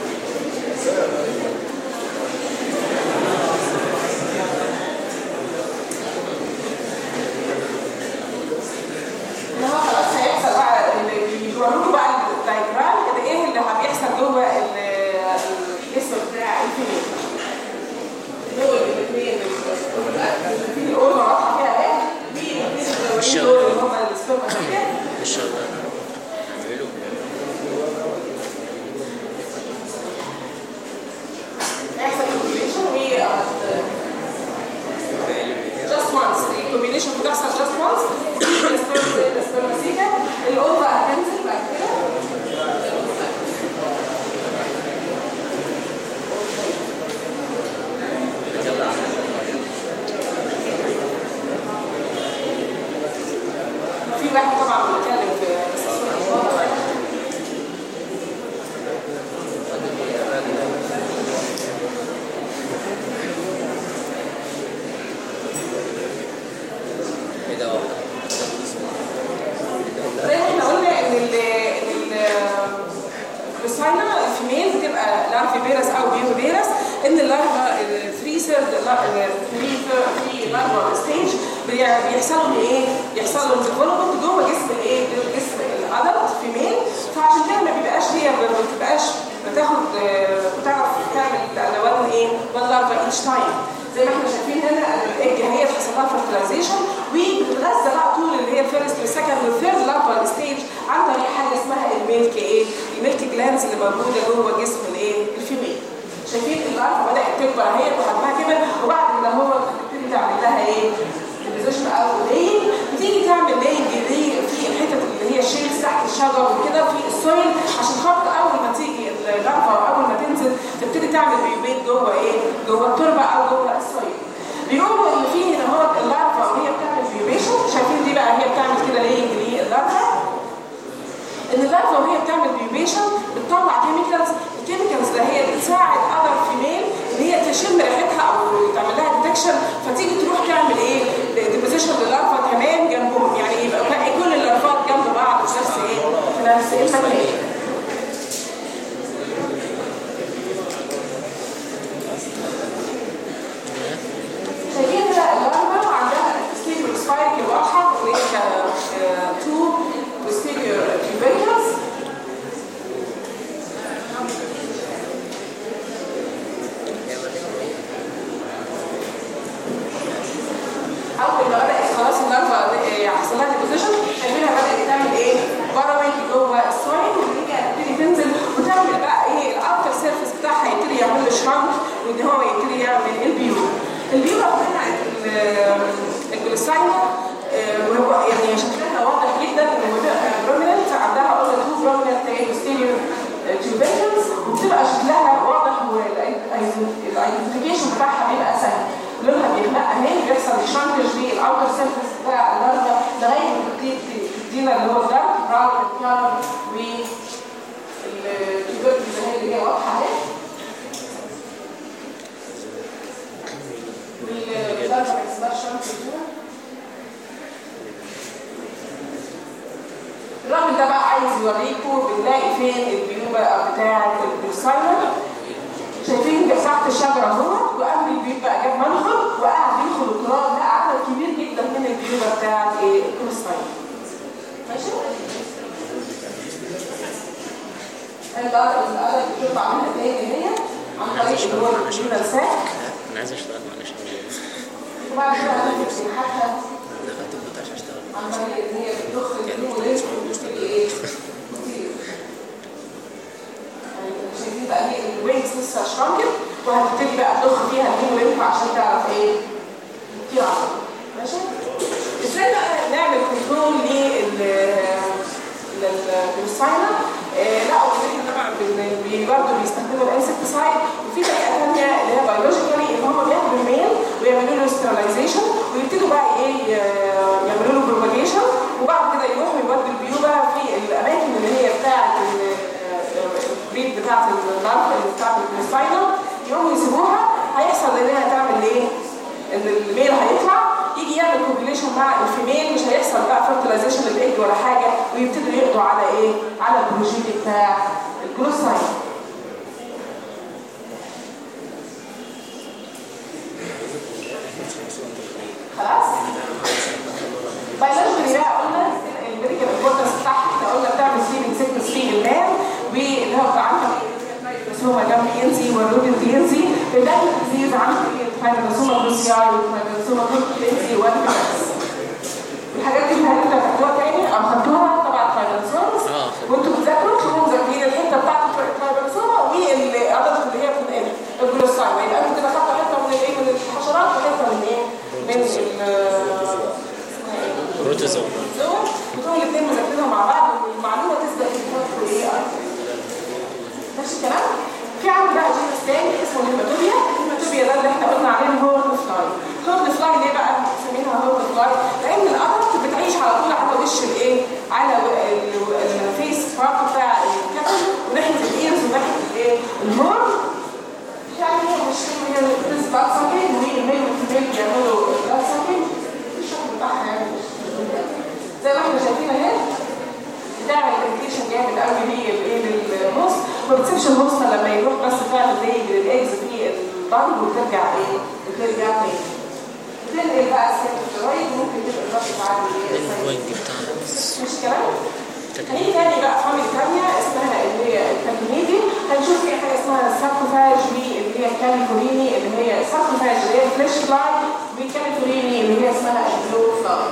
ان هو خلاص هيحصل بقى اللي بيوروا بقى الدايجرام كده ايه اللي بيحصل جوه ال- الجسم بتاع الفيميل دول الاثنين في الاوضه واضحه فيها ايه دي الاثنين دول اللي هم السبرماتوجين مش شغال يحصل combination و just once الكومبينيشن بتحصل just once السبرماتيكا الاوضه هتنزل بعد كده في واحد طبعا بيتكلم في ايه ده واحد زي ما احنا قلنا ان ال ان الفيساينا الفيميل بتبقى لارفي فيروس او بيو فيروس ان اللارفا 3 سيرد 3 لارفا ستيج بيحصل لهم ايه؟ بيحصل لهم ديفلوبمنت جوه جسم الايه؟ جسم الادلت فيميل فعشان كده ما بيبقاش هي ما بتبقاش بتاخد آه، بتعرف تعمل الوان ايه؟ وان لارفا ايتش تايم زي ما احنا شايفين هنا الايج هي حصل لها فرتلايزيشن وبتتغذى بقى طول اللي هي الفيرست والسكند والثيرد لارفال ستيج عن طريق حاجه اسمها الميلك ايه؟ الميلك جلانز اللي موجوده جوه جسم الايه؟ الفيميل. شايفين اللارفا بدات تكبر اهي وحجمها كبر وبعد كده هو بتبتدي تعمل لها ايه؟ ديبوزيشن او لينج بتيجي تعمل لينج دي في الحتت اللي هي الشيلز تحت الشجر وكده في السويل عشان خاطر اول ما تيجي اللارفا اول ما تنزل تبتدي تعمل بيبيض جوه ايه؟ جوه التربه او جوه السويل. بيقولوا ان في هنا هو اللارفا وهي بتعمل بيوبيشن شايفين دي بقى هي بتعمل كده لينج للارفا ان اللارفا وهي بتعمل بيوبيشن بتطلع كيميكالز الكيميكالز ده هي بتساعد اذر فيميل ان هي تشم ريحتها او تعمل لها ديتكشن فتيجي تروح تعمل ايه ديبوزيشن للارفا كمان جنبهم يعني يبقى باقي كل الارفات جنب بعض في نفس ايه في نفس المكان شايفين هنا اللارفا عندها ستيبل سبايك واضحه وهي ك 2 وستيبل كيوبيكلز اول ما بدات خلاص اللارفا آه، حصل لها ديبوزيشن شايفينها بدات تعمل ايه؟ بروينج جوه السويل وهي تبتدي تنزل وتعمل بقى ايه الاوتر سيرفيس بتاعها يبتدي يعمل له شرانك وان هو يبتدي يعمل البيور البيور بتاعت الجلوساينا وهو يعني شكلها واضح جدا ان هو بروميننت عندها اول تو بروميننت posterior tubercles وبتبقى شكلها واضح والايدنتيفيكيشن بتاعها بيبقى سهل لونها بيغمق اهي بيحصل شانكج للاوتر سيرفيس بتاع اللارفا لغايه ما تبتدي تدينا اللي هو الدارك براون كلر و التوبركلز اهي اللي هي واضحه اهي واللارفا ما تسمعش شانكج الراجل ده بقى عايز يوريكم بنلاقي فين البيوبة بتاعة البروسايلر شايفين تحت الشجرة اهو وقبل البيوت بقى جاب منخل وقعد يدخل التراب ده عدد كبير جدا من البيوبة بتاعة ايه البروسايلر ماشي؟ الأرض الأرض بتطلع منها تاني هي عن طريق اللي هو البيوبة ساك انا عايز اشتغل معلش وبعد كده هنمسك سنحتها دخلت البيت عشان اشتغل عن طريق ان هي بتضخ الدهون وليس وتبتدي ايه؟ تطير. يعني شايفين بقى هي الوينجز لسه شرانكت وهتبتدي بقى تضخ فيها الدهون وليس عشان تعرف ايه؟ تطير على طول. ماشي؟ ازاي بقى نعمل كنترول لل للساينر لقوا ان احنا طبعا بن- بي- برضه بيستخدموا الانسكتسايد وفي طريقه ثانيه اللي هي بيولوجيكالي ان هم بياخدوا الميل ويعملوا له ستيرلايزيشن ويبتدوا بقى ايه ي- يعملوا له بروباجيشن وبعد كده يروحوا يودوا البيوبه في هيحصل انها تعمل ايه؟ ان الميل هيطلع يجي يعمل كوبيليشن مع الفيميل مش هيحصل بقى فيرتلايزيشن للايج ولا حاجه ويبتدوا يقضوا على ايه؟ على البروجيني بتاع الجروس ساين خلاص؟ بيولوجيكالي بقى قلنا الميديكال امبورتنس بتاعها احنا قلنا بتعمل سليبنج سيكنس في المان واللي هو بتاع عنها الفايبروسوما جنب ينزي والروبن ينزي بداية الديزيز عن الفايبروسوما بروسياي والفايبروسوما ينزي والفيروس الحاجات دي هل انت خدتوها تاني او خدتوها طبعا فايبروسومز اه وانتوا بتذاكروا تكونوا مذاكرين الحته بتاعت الفايبروسوما والعدد اللي هي في الايه الجلوساي يبقى انتوا كده خدتوا حته من الايه من الحشرات وحته من ايه من ال اسمها ايه بروتوزوم دول بتوع الاثنين مذاكرينها مع بعض والمعلومه تثبت في الفرق ايه اكتر ماشي الكلام في عندي بقى جينس تاني اسمه الهيماتوبيا الهيماتوبيا ده اللي احنا قلنا عليه الهورن فلاي الهورن فلاي ليه بقى مسمينها هورن فلاي لان القطط بتعيش على طول على وش الايه على الفيس بارت بتاع الكتف وناحيه الايرز وناحيه الايه الهورن يعني هي مش هي بتثبت ساكن والميل والفيميل بيعملوا بلاد ساكن الشغل بتاعها يعني مش زي ما احنا شايفين اهي بتعمل اريتيشن جامد قوي للايه للهوست ما بتسيبش الهوست لما يروح بس تعمل زي الاكس في البطن وترجع ايه وترجع تاني تنقل بقى السيرتورايد ممكن تبقى الضغط بعد ايه الوينج بتاعنا مش كلام هنيجي تاني بقى فاميلي تانية اسمها اللي هي الكالينيدي هنشوف في حاجة اسمها الساركوفاج اللي هي الكاليفوريني اللي هي الساركوفاج اللي هي الفليش فلاي والكاليفوريني اللي هي اسمها البلو فلاي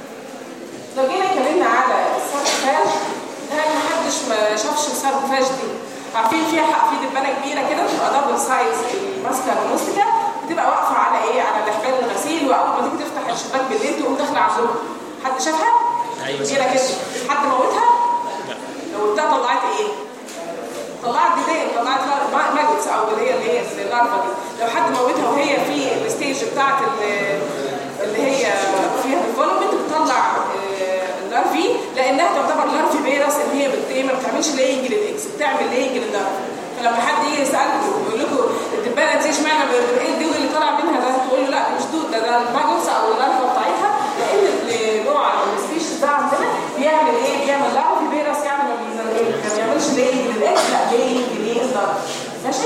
لو جينا اتكلمنا على الساركوفاج هل محدش ما شافش الساركوفاج دي عارفين فيها حق في دبانه كبيره كده بتبقى دبل سايز الماسكه الموستيكا بتبقى واقفه على ايه على الاحبال الغسيل واول ما تيجي تفتح الشباك بالليل تقوم داخله على الزوج حد شافها؟ أيوة. كبيره كده حد موتها؟ لا لو بتاع طلعت ايه؟ طلعت ديدان طلعت ماجوتس او اللي هي اللي هي اللارفا دي لو حد موتها وهي في الستيج بتاعت ال- اللي هي فيها الديفلوبمنت بتطلع آه، اللارفي لانها تعتبر لارفي فيروس اللي هي بت- إيه، ما بتعملش لينج للاكس بتعمل لينج لللارفا فلما حد يجي يسالكم ويقول لكم الدبانه دي اشمعنى ب- ايه الدود اللي طالع منها ده تقول له لا مش دود ده ده الماجوتس او اللارفا بتاعتها لان النوع السبيشيز ده عندنا بيعمل ايه؟ بيعمل لارفي فيروس يعني ما بيزرقش ما بيعملش لينج للاكس لا لينج لللارفا ماشي؟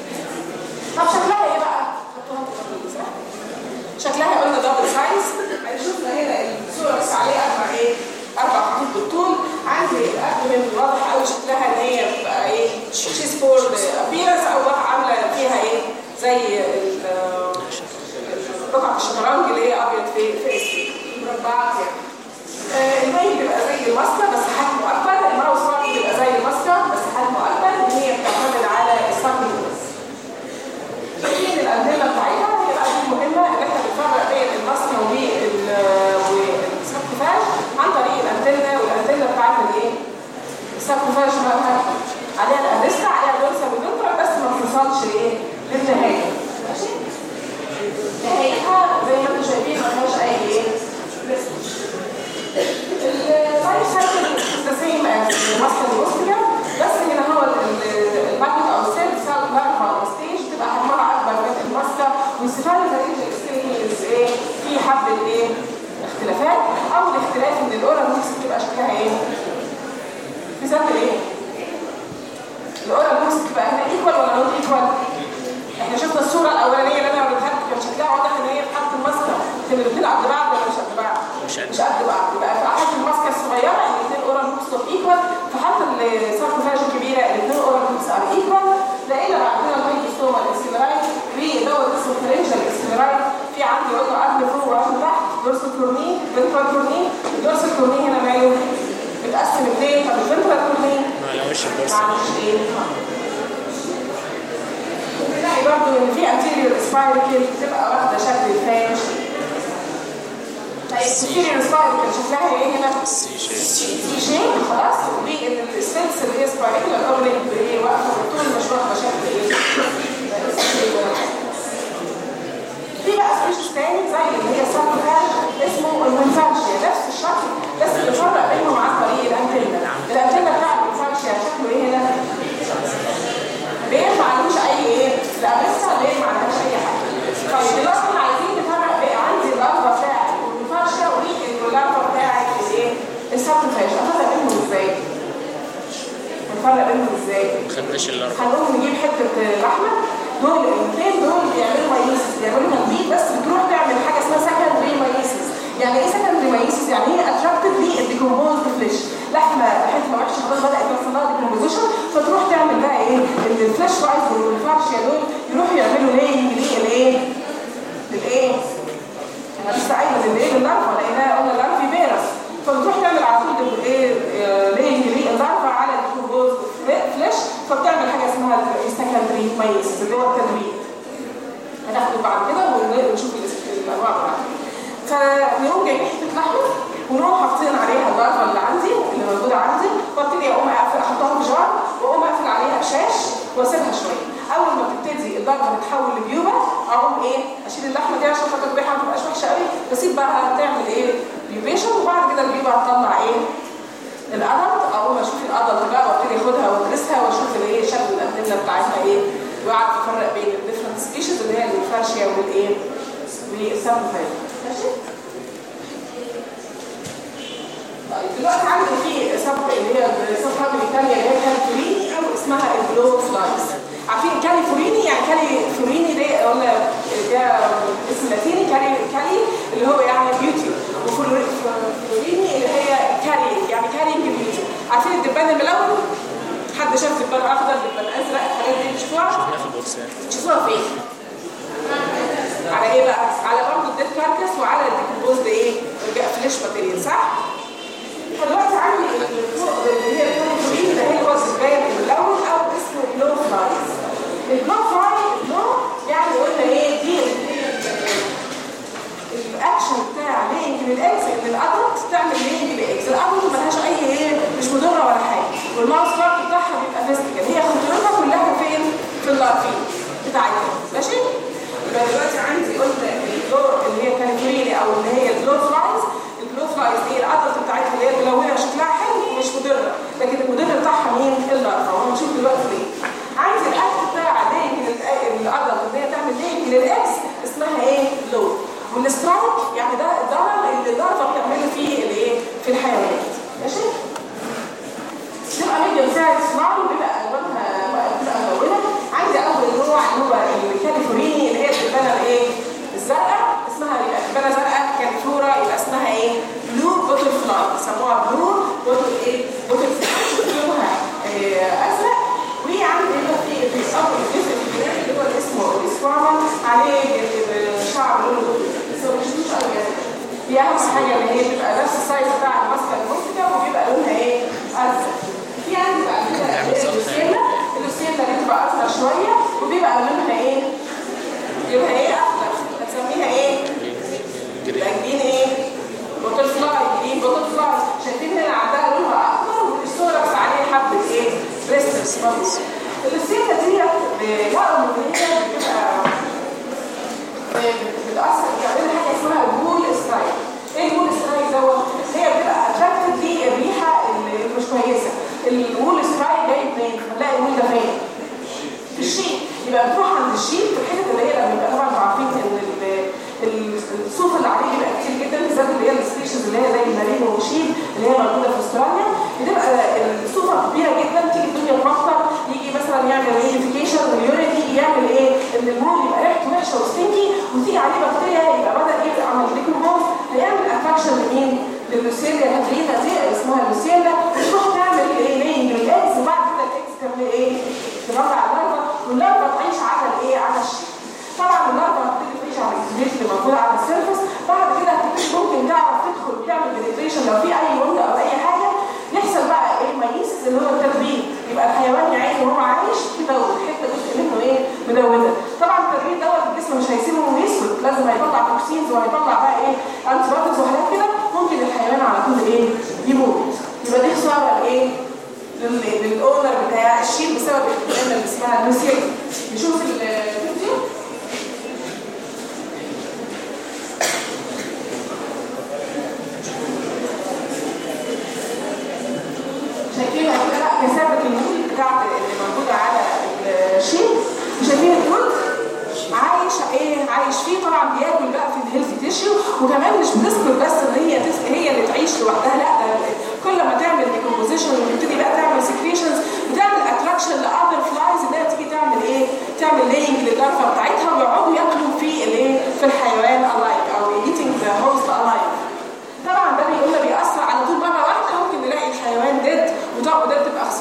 طب شكلها ايه بقى؟ حطوها في الترابيزة. شكلها قلنا دبل سايز شفنا هنا الصوره بس عليها اربع ايه؟ اربع خطوط بالطول عندي الابدومين واضح قوي شكلها ان هي بتبقى ايه؟ شيز بورد ابيرنس او عامله فيها ايه؟ زي ال- قطعه الشطرنج اللي هي ابيض في في اسود مربعات يعني. آه، الماي بيبقى زي الماسكه بس حجمه اكبر الماوس برضه بيبقى زي الماسكه بس حجمه اكبر ان هي بتعتمد على الساكنس شايفين الأنتنة بتاعتها هي بقى دي مهمة إن إحنا بنفرق بين الماسكة والساركوفاج عن طريق الأنتنة والأنتنة بتاعت الإيه؟ الساركوفاج مالها عليها الأنستا عليها دورسا ودونترا بس ما بتوصلش إيه؟ للنهاية ماشي؟ نهايتها زي ما انتم شايفين ما فيهاش أي إيه؟ اللايف سايكل ذا سيم از الماسكه الموسميه بس هنا هو الباكت او السيل سيل لارفا او ستيج بتبقى حجمها اكبر من الماسكه واستفاده رينج الاكستريميز ايه في حبه ايه اختلافات او الاختلاف ان الاورال ميكس بتبقى شكلها ايه في سبب ايه الاورال ميكس بتبقى هنا ايكوال ولا نوت ايكوال احنا شفنا الصوره الاولانيه اللي انا وريتها لكم كان شكلها واضح ان هي في حاله الماسكه كان الاثنين قد بعض ولا مش قد بعض مش قد مش قد بعض يبقى في حاله الماسكه الصغيره الاثنين اورال هوكس ار ايكوال في حاله الساركوفاج الكبيره الاثنين اورال هوكس ار ايكوال لقينا بعد كده المايكروستوما الاكسلرايت ودوت اسمه فرنجال اكسلرايت في عندي قلنا قبل فوق وقبل تحت دورسال كورني فنترال كورني الدورسال كورني هنا ماله متقسم اثنين طب الفنترال كورني ما على وش البورصة معلش ايه بنلاقي برضه ان في anterior spiracle بتبقى واخده شكل الفاش طيب superior spiracle شكلها ايه هنا؟ سي شيب سي شيب خلاص وان السيلز اللي هي سبايريكل الاوبننج ايه واقفه بالطول مش واخده شكل ايه؟ في بقى سبيشيز تاني زي اللي هي ساركوفاج اسمه المنفانشيا نفس الشكل بس بنفرق بينهم عن طريق الانتنه الانتنه بتاع المنفانشيا شكله ايه هنا؟ بين ما عندوش اي ايه لا بس بين ما عندهاش اي حاجه شفتهاش افرق بينهم ازاي؟ نفرق بينهم ازاي؟ ما خدناش الاربع خلوهم نجيب حته لحمه دول الاثنين دول بيعملوا مايوسيس بيعملوا تنبيط بس بتروح تعمل حاجه اسمها سكندري مايوسيس يعني ايه سكندري مايوسيس يعني هي اتراكتد للديكومبوزد فليش لحمه ريحتها وحشه خلاص بدات توصل لها ديكومبوزيشن فتروح تعمل بقى ايه ان الفلاش رايز والفارشيا دول يروحوا يعملوا لينج للايه للايه انا لسه قايله للايه لللارفا لانها قلنا اللارفي فيروس فبتروح تعمل على طول ايه لينج لللارفا على الديكومبوزد فلاش فبتعمل حاجه اسمها السكندري مايوسيس اللي هو التدوير هناخده بعد كده ونشوف الانواع بتاعته فنقوم جايبين حته لحمه ونقوم حاطين عليها الضربه اللي عندي اللي موجوده عندي وابتدي اقوم اقفل احطها في جار واقوم اقفل عليها بشاش واسيبها شويه اول ما تبتدي الضربه تتحول لبيوبه اقوم ايه اشيل اللحمه دي عشان خاطر الريحه ما تبقاش وحشه قوي بسيب بقى تعمل ايه بيوبيشن وبعد كده البيوبه هتطلع ايه الادلت اقوم اشوف الادلت بقى وابتدي اخدها وادرسها واشوف الايه شكل الانتنه بتاعتها ايه واعرف افرق بين الديفرنت سبيشيز اللي هي الفاشيا والايه والسامبل ماشي طيب دلوقتي عندي في سب اللي هي السب فاميلي الثانيه اللي هي كاليفوريني او اسمها البلو فلايز عارفين كاليفوريني يعني كاليفوريني ده ولا ده اسم لاتيني كالي كالي اللي هو يعني بيوتي وفلوريني اللي هي كالي يعني كالي بيوتي عارفين الدبان الملون حد شاف دبان اخضر دبان ازرق الحاجات دي بتشوفوها شفناها في البورسات تشوفوها فين على ايه بقى على برضه الديت كاركس وعلى الديكومبوزد ايه فليش ماتيريال صح فدلوقتي عندي الفوق اللي هي الكاليفورين اللي هي هو الزباين الاول او اسمه بلو فلايز البلو فلاي بلو يعني قلنا ايه دي الاكشن بتاع لينك للاكس ان الادلت تعمل لينك للاكس الادلت ملهاش اي ايه مش مضره ولا حاجه والماوس بارت بتاعها بيبقى فيستيكال هي خطورتها كلها فين في اللارفين بتاعتها ماشي يبقى دلوقتي عندي قلنا البلو اللي هي كاليفوريني او اللي هي البلو فلايز البلو فلايز دي الادلت بتاعتها اللي هي ملونه شكلها حلو مش مضره لكن المضر بتاعها مين اللارفا وهنشوف دلوقتي ليه عندي الاكت بتاع لينك الادلت اللي هي تعمل لينك للاكس اسمها ايه لو والسترايك يعني ده الضرر اللي اللارفا بتعمله فيه الايه في الحيوانات ماشي تبقى ميديوم سايز سلايم بيبقى الوانها بتبقى ملونه عندي اول نوع اللي هو الكاليفوريني اللي هي الدبانه الايه الزرقاء اسمها يبقى دبانه زرقاء كاليفورا يبقى اسمها ايه بلو بوتل فلاي يسموها بلو بوتل ايه بوتل فلاي لونها إيه ازرق وعندي هنا في في اول الجزء الجناحي اللي هو اللي اسمه الاسوامه عليه شعر لونه بس هو مش مش قوي يعني دي اهم حاجه اللي هي بتبقى نفس السايز بتاع الماسكه المنتجه وبيبقى لونها ايه ازرق في عندي بعد كده اللوسيلا اللوسيلا دي بتبقى اصغر شويه وبيبقى لونها ايه لونها ايه اخضر هتسميها ايه يبقى جرين ايه بوتل فلاي جرين بوتل فلاي شايفين هنا عندها لونها اخضر والسوركس عليه حبه ايه بريسترز برضه اللوسيلا ديت بيقروا ان هي بتبقى بتأثر بتعمل حاجة اسمها البول سترايك ايه البول سترايك دوت؟ هي بتبقى اتراكتد للريحة اللي مش كويسة البول سترايك جاي منين؟ هنلاقي البول ده فين؟ في الشيء يبقى بتروح عند الشيء في الحتت اللي هي لما يبقى طبعا انتوا عارفين ان الصوف اللي عليه بيبقى كتير جدا بالذات اللي هي السبيشيز اللي هي زي المارينو وشيل اللي هي موجوده في استراليا بتبقى الصوفه كبيره جدا تيجي الدنيا تمطر يجي مثلا يعمل ريفيكيشن واليورين يجي يعمل ايه؟ ان المول يبقى ريحته وحشه وستنكي وتيجي عليه بكتيريا يبقى بدا يبقى عمل ديكومبوز هيعمل اتراكشن لمين؟ لللوسيلا هتلاقيها دي اسمها لوسيلا وتروح تعمل ايه؟ لينج للاكس وبعد كده الاكس تعمل ايه؟ ترجع اللارفا واللارفا تعيش على الايه؟ على الشيء طبعا اللارفا هتبتدي تعيش على الاكسبريت اللي موجوده على السيرفس بعد كده هتبتدي ممكن تعرف تدخل وتعمل بنتريشن لو في اي وند او اي حاجه يحصل بقى ايه مايسيس اللي هو التدبير يبقى الحيوان يعيش وهو عايش مدود حته جزء منه ايه مدوده طبعا التدبير دوت الجسم مش هيسيبه يسود لازم هيطلع توكسينز وهيطلع بقى ايه انتي وحاجات كده ممكن الحيوان على طول ايه يموت يبقى دي خساره ايه للاونر بتاع الشيل بسبب الكلمه اللي اسمها المسيل نشوف الفيديو شايفين هنا كثافه المول بتاعت اللي موجوده على الشيل شايفين الكل عايش ايه عايش فيه طبعا بياكل بقى في الهيلثي تيشيو وكمان مش بتذكر بس ان هي تس... هي اللي تعيش لوحدها لا ده كل ما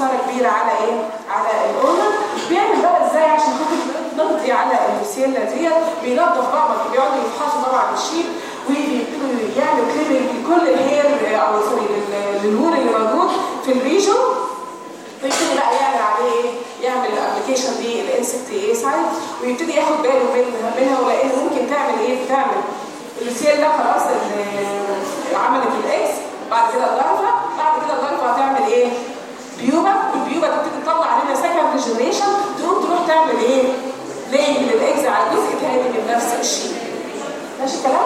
خساره كبيره على ايه؟ على الاونر بيعمل بقى ازاي عشان خاطر نقضي على السيله ديت بينظف بعض بيقعدوا يفحصوا طبعا الشيب وبيبتدوا يعمل كليننج لكل الهير او سوري لل- للهور اللي موجود في الريجن ويبتدي بقى يعمل عليه ايه؟ يعمل ابلكيشن للانسكت ايه سايد ويبتدي ياخد باله من- منها ولان ممكن تعمل ايه؟ تعمل السيل ده خلاص ال- عملت الاكس بعد كده اللارفا بعد كده اللارفا هتعمل ايه؟ بيوبا والبيوبا تبتدي تطلع علينا سكند جنريشن تقوم تروح تعمل ايه؟ ليه للاكس على جزء تاني من نفس الشيء ماشي الكلام؟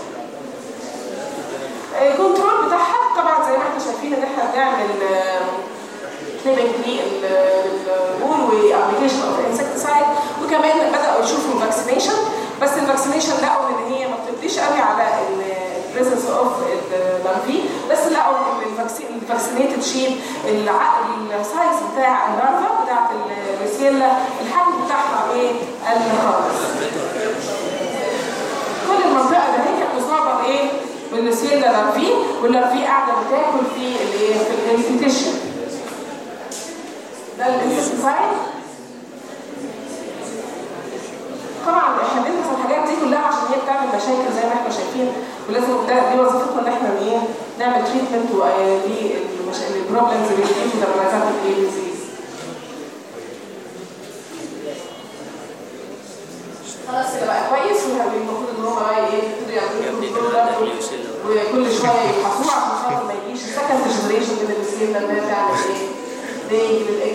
الكنترول بتاعها طبعا زي ما احنا شايفين ان احنا بنعمل كليننج للبول وابلكيشن اوف انسكتسايد وكمان بداوا يشوفوا الفاكسينيشن بس الفاكسينيشن لقوا ان هي ما بتقضيش قوي على البريزنس اوف اللارفي بس لقوا ان الفاكسينيتد شيب السايز بتاع اللارفا بتاعت الريسيلا الحجم بتاعها ايه؟ قل خالص كل المنطقه ده هي كانت مصابه بايه؟ بالسيلا لارفي واللارفي قاعده بتاكل في الايه؟ في الانستيتيشن ده الانسكتسايد طبعا احنا بندرس الحاجات دي كلها عشان هي بتعمل مشاكل زي ما احنا شايفين ولازم ده دي وظيفتنا ان احنا ايه نعمل تريتمنت للبروبلمز اللي بتجي في درجات الايه ديزيز خلاص كده بقى كويس والمفروض ان هم بقى ايه يبتدوا يعملوا كنترول وكل شويه يفحصوه عشان خاطر ما يجيش سكند جنريشن من السيل اللي هي تعمل ايه؟ زي للاكس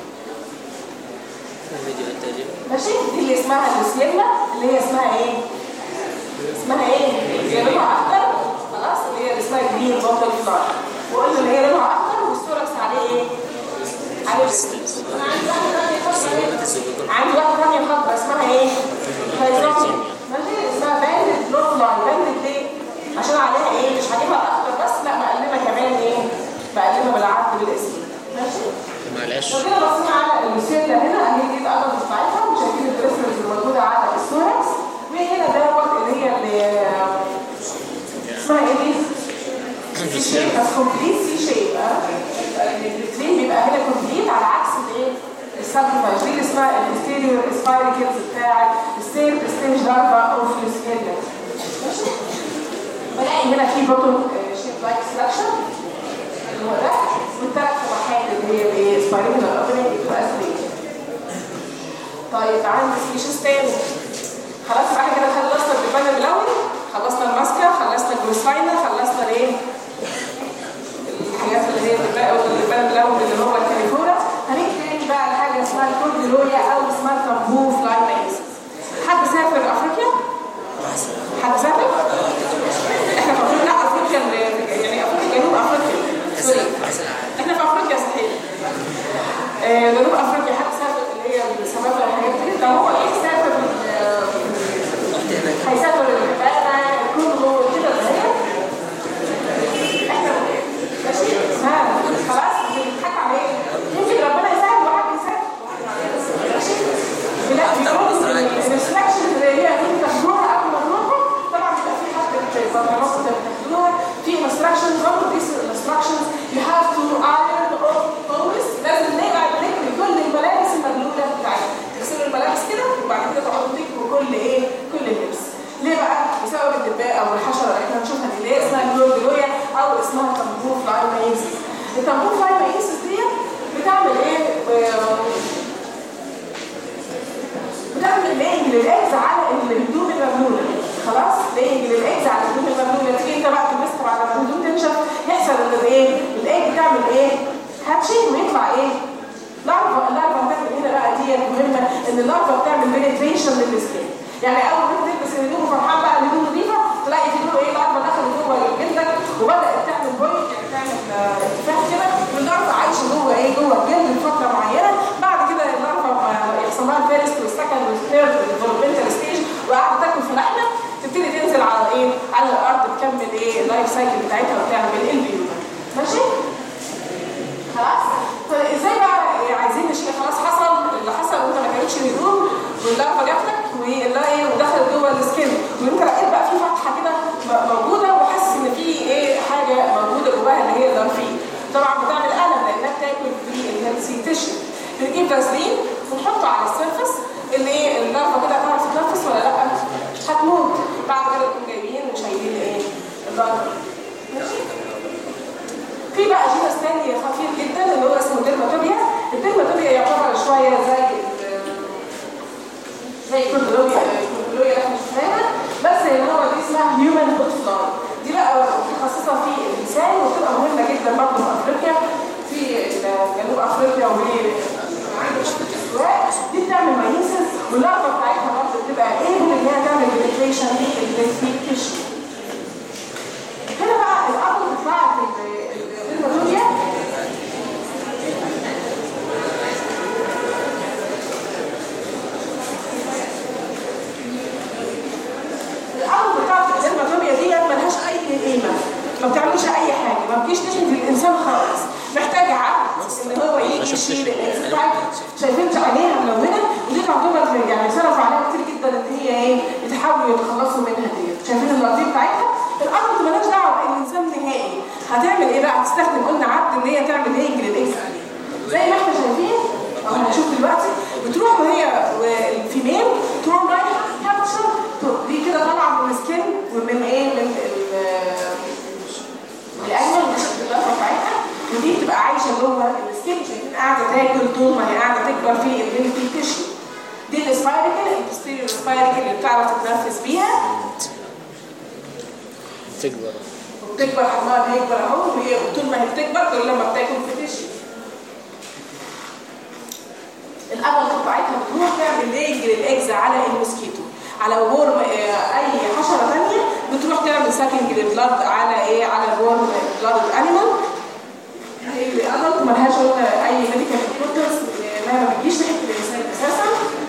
الفيديو التالي ماشي دي اللي اسمها السيلا اللي هي اسمها ايه اسمها ايه هي لونها اخضر خلاص اللي هي اللي اسمها جرين بوتل فلاي وقلنا اللي هي لونها اخضر والسوركس عليه ايه عليه انا عندي واحده ثانيه خضراء عندي واحده ثانيه خضراء اسمها ايه هايزوم ماشي اسمها باندت بلو فلاي باندت ليه عشان عليها ايه مش عليها اخضر بس لا مقلبه كمان ايه مقلبه بالعرض بالاسم ماشي معلش لو كده بصينا على السيلة هنا اهي دي الأدب بتاعتها وشايفين البريسرز الموجودة على السوركس وهنا دوت اللي هي اللي اسمها ايه دي؟ سي شيب بس كومبليت سي شيب الاثنين بيبقى هنا كومبليت على عكس الايه؟ السبتيفايز دي اللي اسمها الاستيريو سبايريكلز بتاع السير ستيج لارفا اوف السيلة ماشي؟ بلاقي هنا في بوتل شيب لايك ستراكشر اللي هو ده والثلاث فتحات اللي هي ايه سبايرال اوبننج بتبقى سبيس طيب عندي سبيشيز تاني خلاص بعد كده خلصنا الدبان الاول خلصنا الماسكه خلصنا الجلوساينا خلصنا الايه الحاجات اللي هي الدبان الدبان الاول اللي هو الكاليفورا هنيجي تاني بقى على حاجه اسمها الكورديلويا او اسمها الكامبو فلاي مايز حد سافر افريقيا؟ حد سافر؟ احنا في افريقيا لا افريقيا اللي- يعني افريقيا جنوب افريقيا سوري احنا في افريقيا صحيح آه، جنوب افريقيا حد سافر اللي هي السمكه والحاجات دي لو هو ايه سافر آه، رحت هناك هيسافر الغابه كله كده زي احنا ماشي ها خلاص بنضحك عليه يمكن ربنا يساعد وحد يساعد ماشي لا بيقولوا الانستراكشن اللي هي انتوا تاخدوها قبل ما تروحوا طبعا بيبقى في حد بتتبرمجوا بتاخدوها في instructions one of these instructions you have to iron always لازم نقلع بنكوي كل الملابس المبلوله بتاعتنا تغسلوا الملابس كده وبعد كده تقعدوا تكووا كل ايه كل اللبس ليه بقى؟ بسبب الدباء او الحشره اللي احنا هنشوفها دي اللي هي اسمها الجلوجلويا او اسمها تنبو فلاي مايسيس التنبو فلاي مايسيس دي بتعمل ايه؟ بتعمل لينج للاجز على الهدوم المبلوله خلاص لينج للاجز على الهدوم المبلوله تيجي انت بقى تلبسها بعد ما الهدوم تنشف يحصل ان الايه الايج بتعمل ايه هاتشنج ويطلع ايه لارفا اللارفا بتعمل هنا بقى دي مهمه ان اللارفا بتعمل بنتريشن للسكين يعني اول ما تلبس الهدوم وفرحان بقى الهدوم نظيفه تلاقي في جوه ايه لارفا دخلت جوه جلدك وبدات تعمل بوينت يعني تعمل آه، ارتفاع كده واللارفا عايشه جوه ايه جوه الجلد لفتره معينه بعد كده اللارفا آه، يحصل لها الفيرست والسكند والثيرد ديفلوبمنتال ستيج وقاعده تاكل في لحمه تبتدي تنزل على ايه على الارض تكمل ايه اللايف سايكل بتاعتها وتعمل البيوت ماشي خلاص فازاي بقى عايزين نشيل خلاص حصل اللي حصل وانت ما كانتش الهدوم واللعبه جات لك والله ايه ودخلت جوه السكين وانت لقيت بقى في فتحه كده م- موجوده وحاسس ان في ايه حاجه موجوده جواها اللي هي اللارفين طبعا بتعمل الم لانها بتاكل في اللي هي سي تشرب بنجيب فازلين ونحطه على السيرفس اللي ايه اللارفا كده هتعرف تتنفس ولا لا هتموت بعد كده نكون جايبين وشايلين ايه اللارفا ماشي في بقى جينس تاني خطير جدا اللي هو اسمه ديرماتوبيا الديرماتوبيا يعتبر شويه زي ال- زي كوندلوبيا كوندلوبيا اللي احنا شفناها بس اللي هو دي اسمها هيومن بوت فلاي دي بقى متخصصه في الانسان وبتبقى مهمه جدا برضه في افريقيا في جنوب افريقيا وعند الاستواء دي بتعمل مايسس واللارفا بتاعتها برضه بتبقى ايبل ان هي تعمل بنتريشن للفيك تيشو هنا بقى الارض بتاعت الديرماتوبيا الارض بتاعت الديرماتوبيا دي ملهاش اي قيمه ما بتعملش اي حاجه ما بتجيش تشمل الانسان خالص محتاجه عقل ان هو يجي يشيل الانسان شايفين عينيها ملونه ودي تعتبر يعني صرفوا عليها كتير جدا ان هي ايه يتحاولوا يتخلصوا منها ديت شايفين اللطيف بتاعتها الارض مالهاش دعوه بالانسان نهائي هتعمل ايه بقى هتستخدم قلنا عبد ان هي تعمل ايه للاكس زي ما احنا شايفين او هنشوف دلوقتي بتروح وهي الفيميل تروح رايحه كابتشر دي كده طالعه من السكن ومن ايه من ال- الانيمال اللفه بتاعتها ودي بتبقى عايشه جوه السكن شايفين قاعده تاكل طول ما هي قاعده تكبر في البيبي تيشو دي السبايركل البوستيريور سبايركل اللي بتعرف تتنفس بيها تكبر وبتكبر حجمها بيكبر اهو وهي طول ما هي بتكبر كل لما بتاكل في تيشو الأبل بتاعتها بتروح تعمل لينج للإجز على الموسكيتو على ورم آه، أي حشرة تانية بتروح تعمل ساكنج للبلاد على إيه على الورم بلاد الأنيمال هي الأدلت ملهاش قلنا أي ميديكال امبورتنس ما ما بتجيش ناحية الإنسان أساسا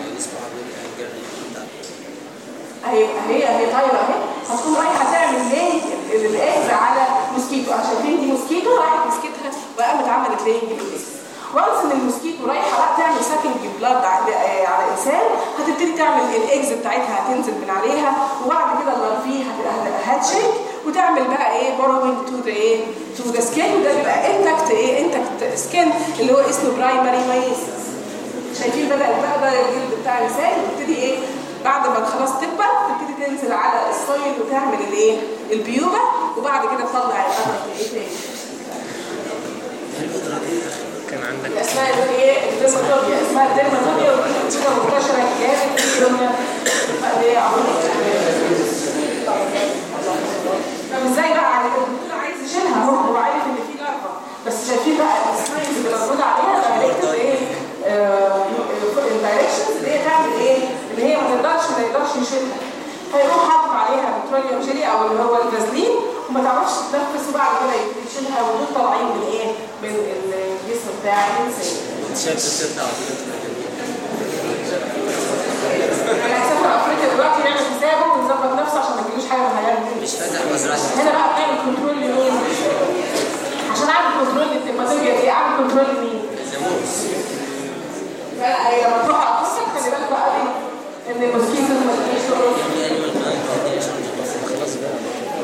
هي هي هي طايره اهي هتكون رايحه تعمل لينج للاكز على موسكيتو شايفين دي موسكيتو راحت مسكتها وقامت عملت لينج للاكز وانس ان الموسكيتو رايحه بقى تعمل ساكنج بلاد على آه، على انسان هتبتدي تعمل الاكز بتاعتها هتنزل من عليها وبعد كده اللارفي هاتشنج وتعمل بقى ايه بوروينج تو ذا ايه تو ذا سكين وده بيبقى انتكت ايه انتكت سكين اللي هو اسمه برايمري مايسس شايفين بدأ بقى ده الجلد بتاع الانسان تبتدي ايه بعد ما خلاص تكبر تبتدي تنزل على السويل وتعمل الايه البيوبه وبعد كده تطلع القمر ايه تاني كان عندك اسمها دي ايه الديرماتوبيا اسمها الديرماتوبيا ودي كده منتشره جامد في الدنيا اللي هي طب ازاي بقى على الدكتور عايز يشيلها هو هو عارف ان في لارفا بس شايفين بقى الساينز اللي موجوده عليها دايركتد ايه الدايركشنز اللي هي تعمل ايه اللي هي ما تقدرش ما يقدرش يشيلها فيروح حاطط عليها بتروليوم جيلي او اللي هو الفازلين وما تعرفش تتنفس وبعد كده يبتدي يشيلها ودول طالعين من ايه من الجسم بتاع الانسان شايف الستة انا هسافر افريقيا دلوقتي يعمل حسابه ويظبط نفسه عشان ما تجيلوش حاجه من الحاجات دي مش فاتح مزرعة هنا بقى بنعمل كنترول لمين؟ عشان اعمل كنترول للتماثيليا دي اعمل كنترول لمين؟ الزاموس بقى هي لما تروح على القصه خلي بالك بقى ايه؟ ان الموسكيتو ما تجيش تقول يعني أنيمال بلانت دي عشان تبقى خلاص بقى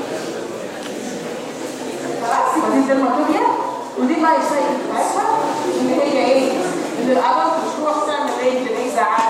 خلاص يبقى دي الدرماتوبيا ودي اللايف سايكل بتاعتها ان هي ايه؟ ان العضلات بتروح تعمل ايه؟ تنيزه على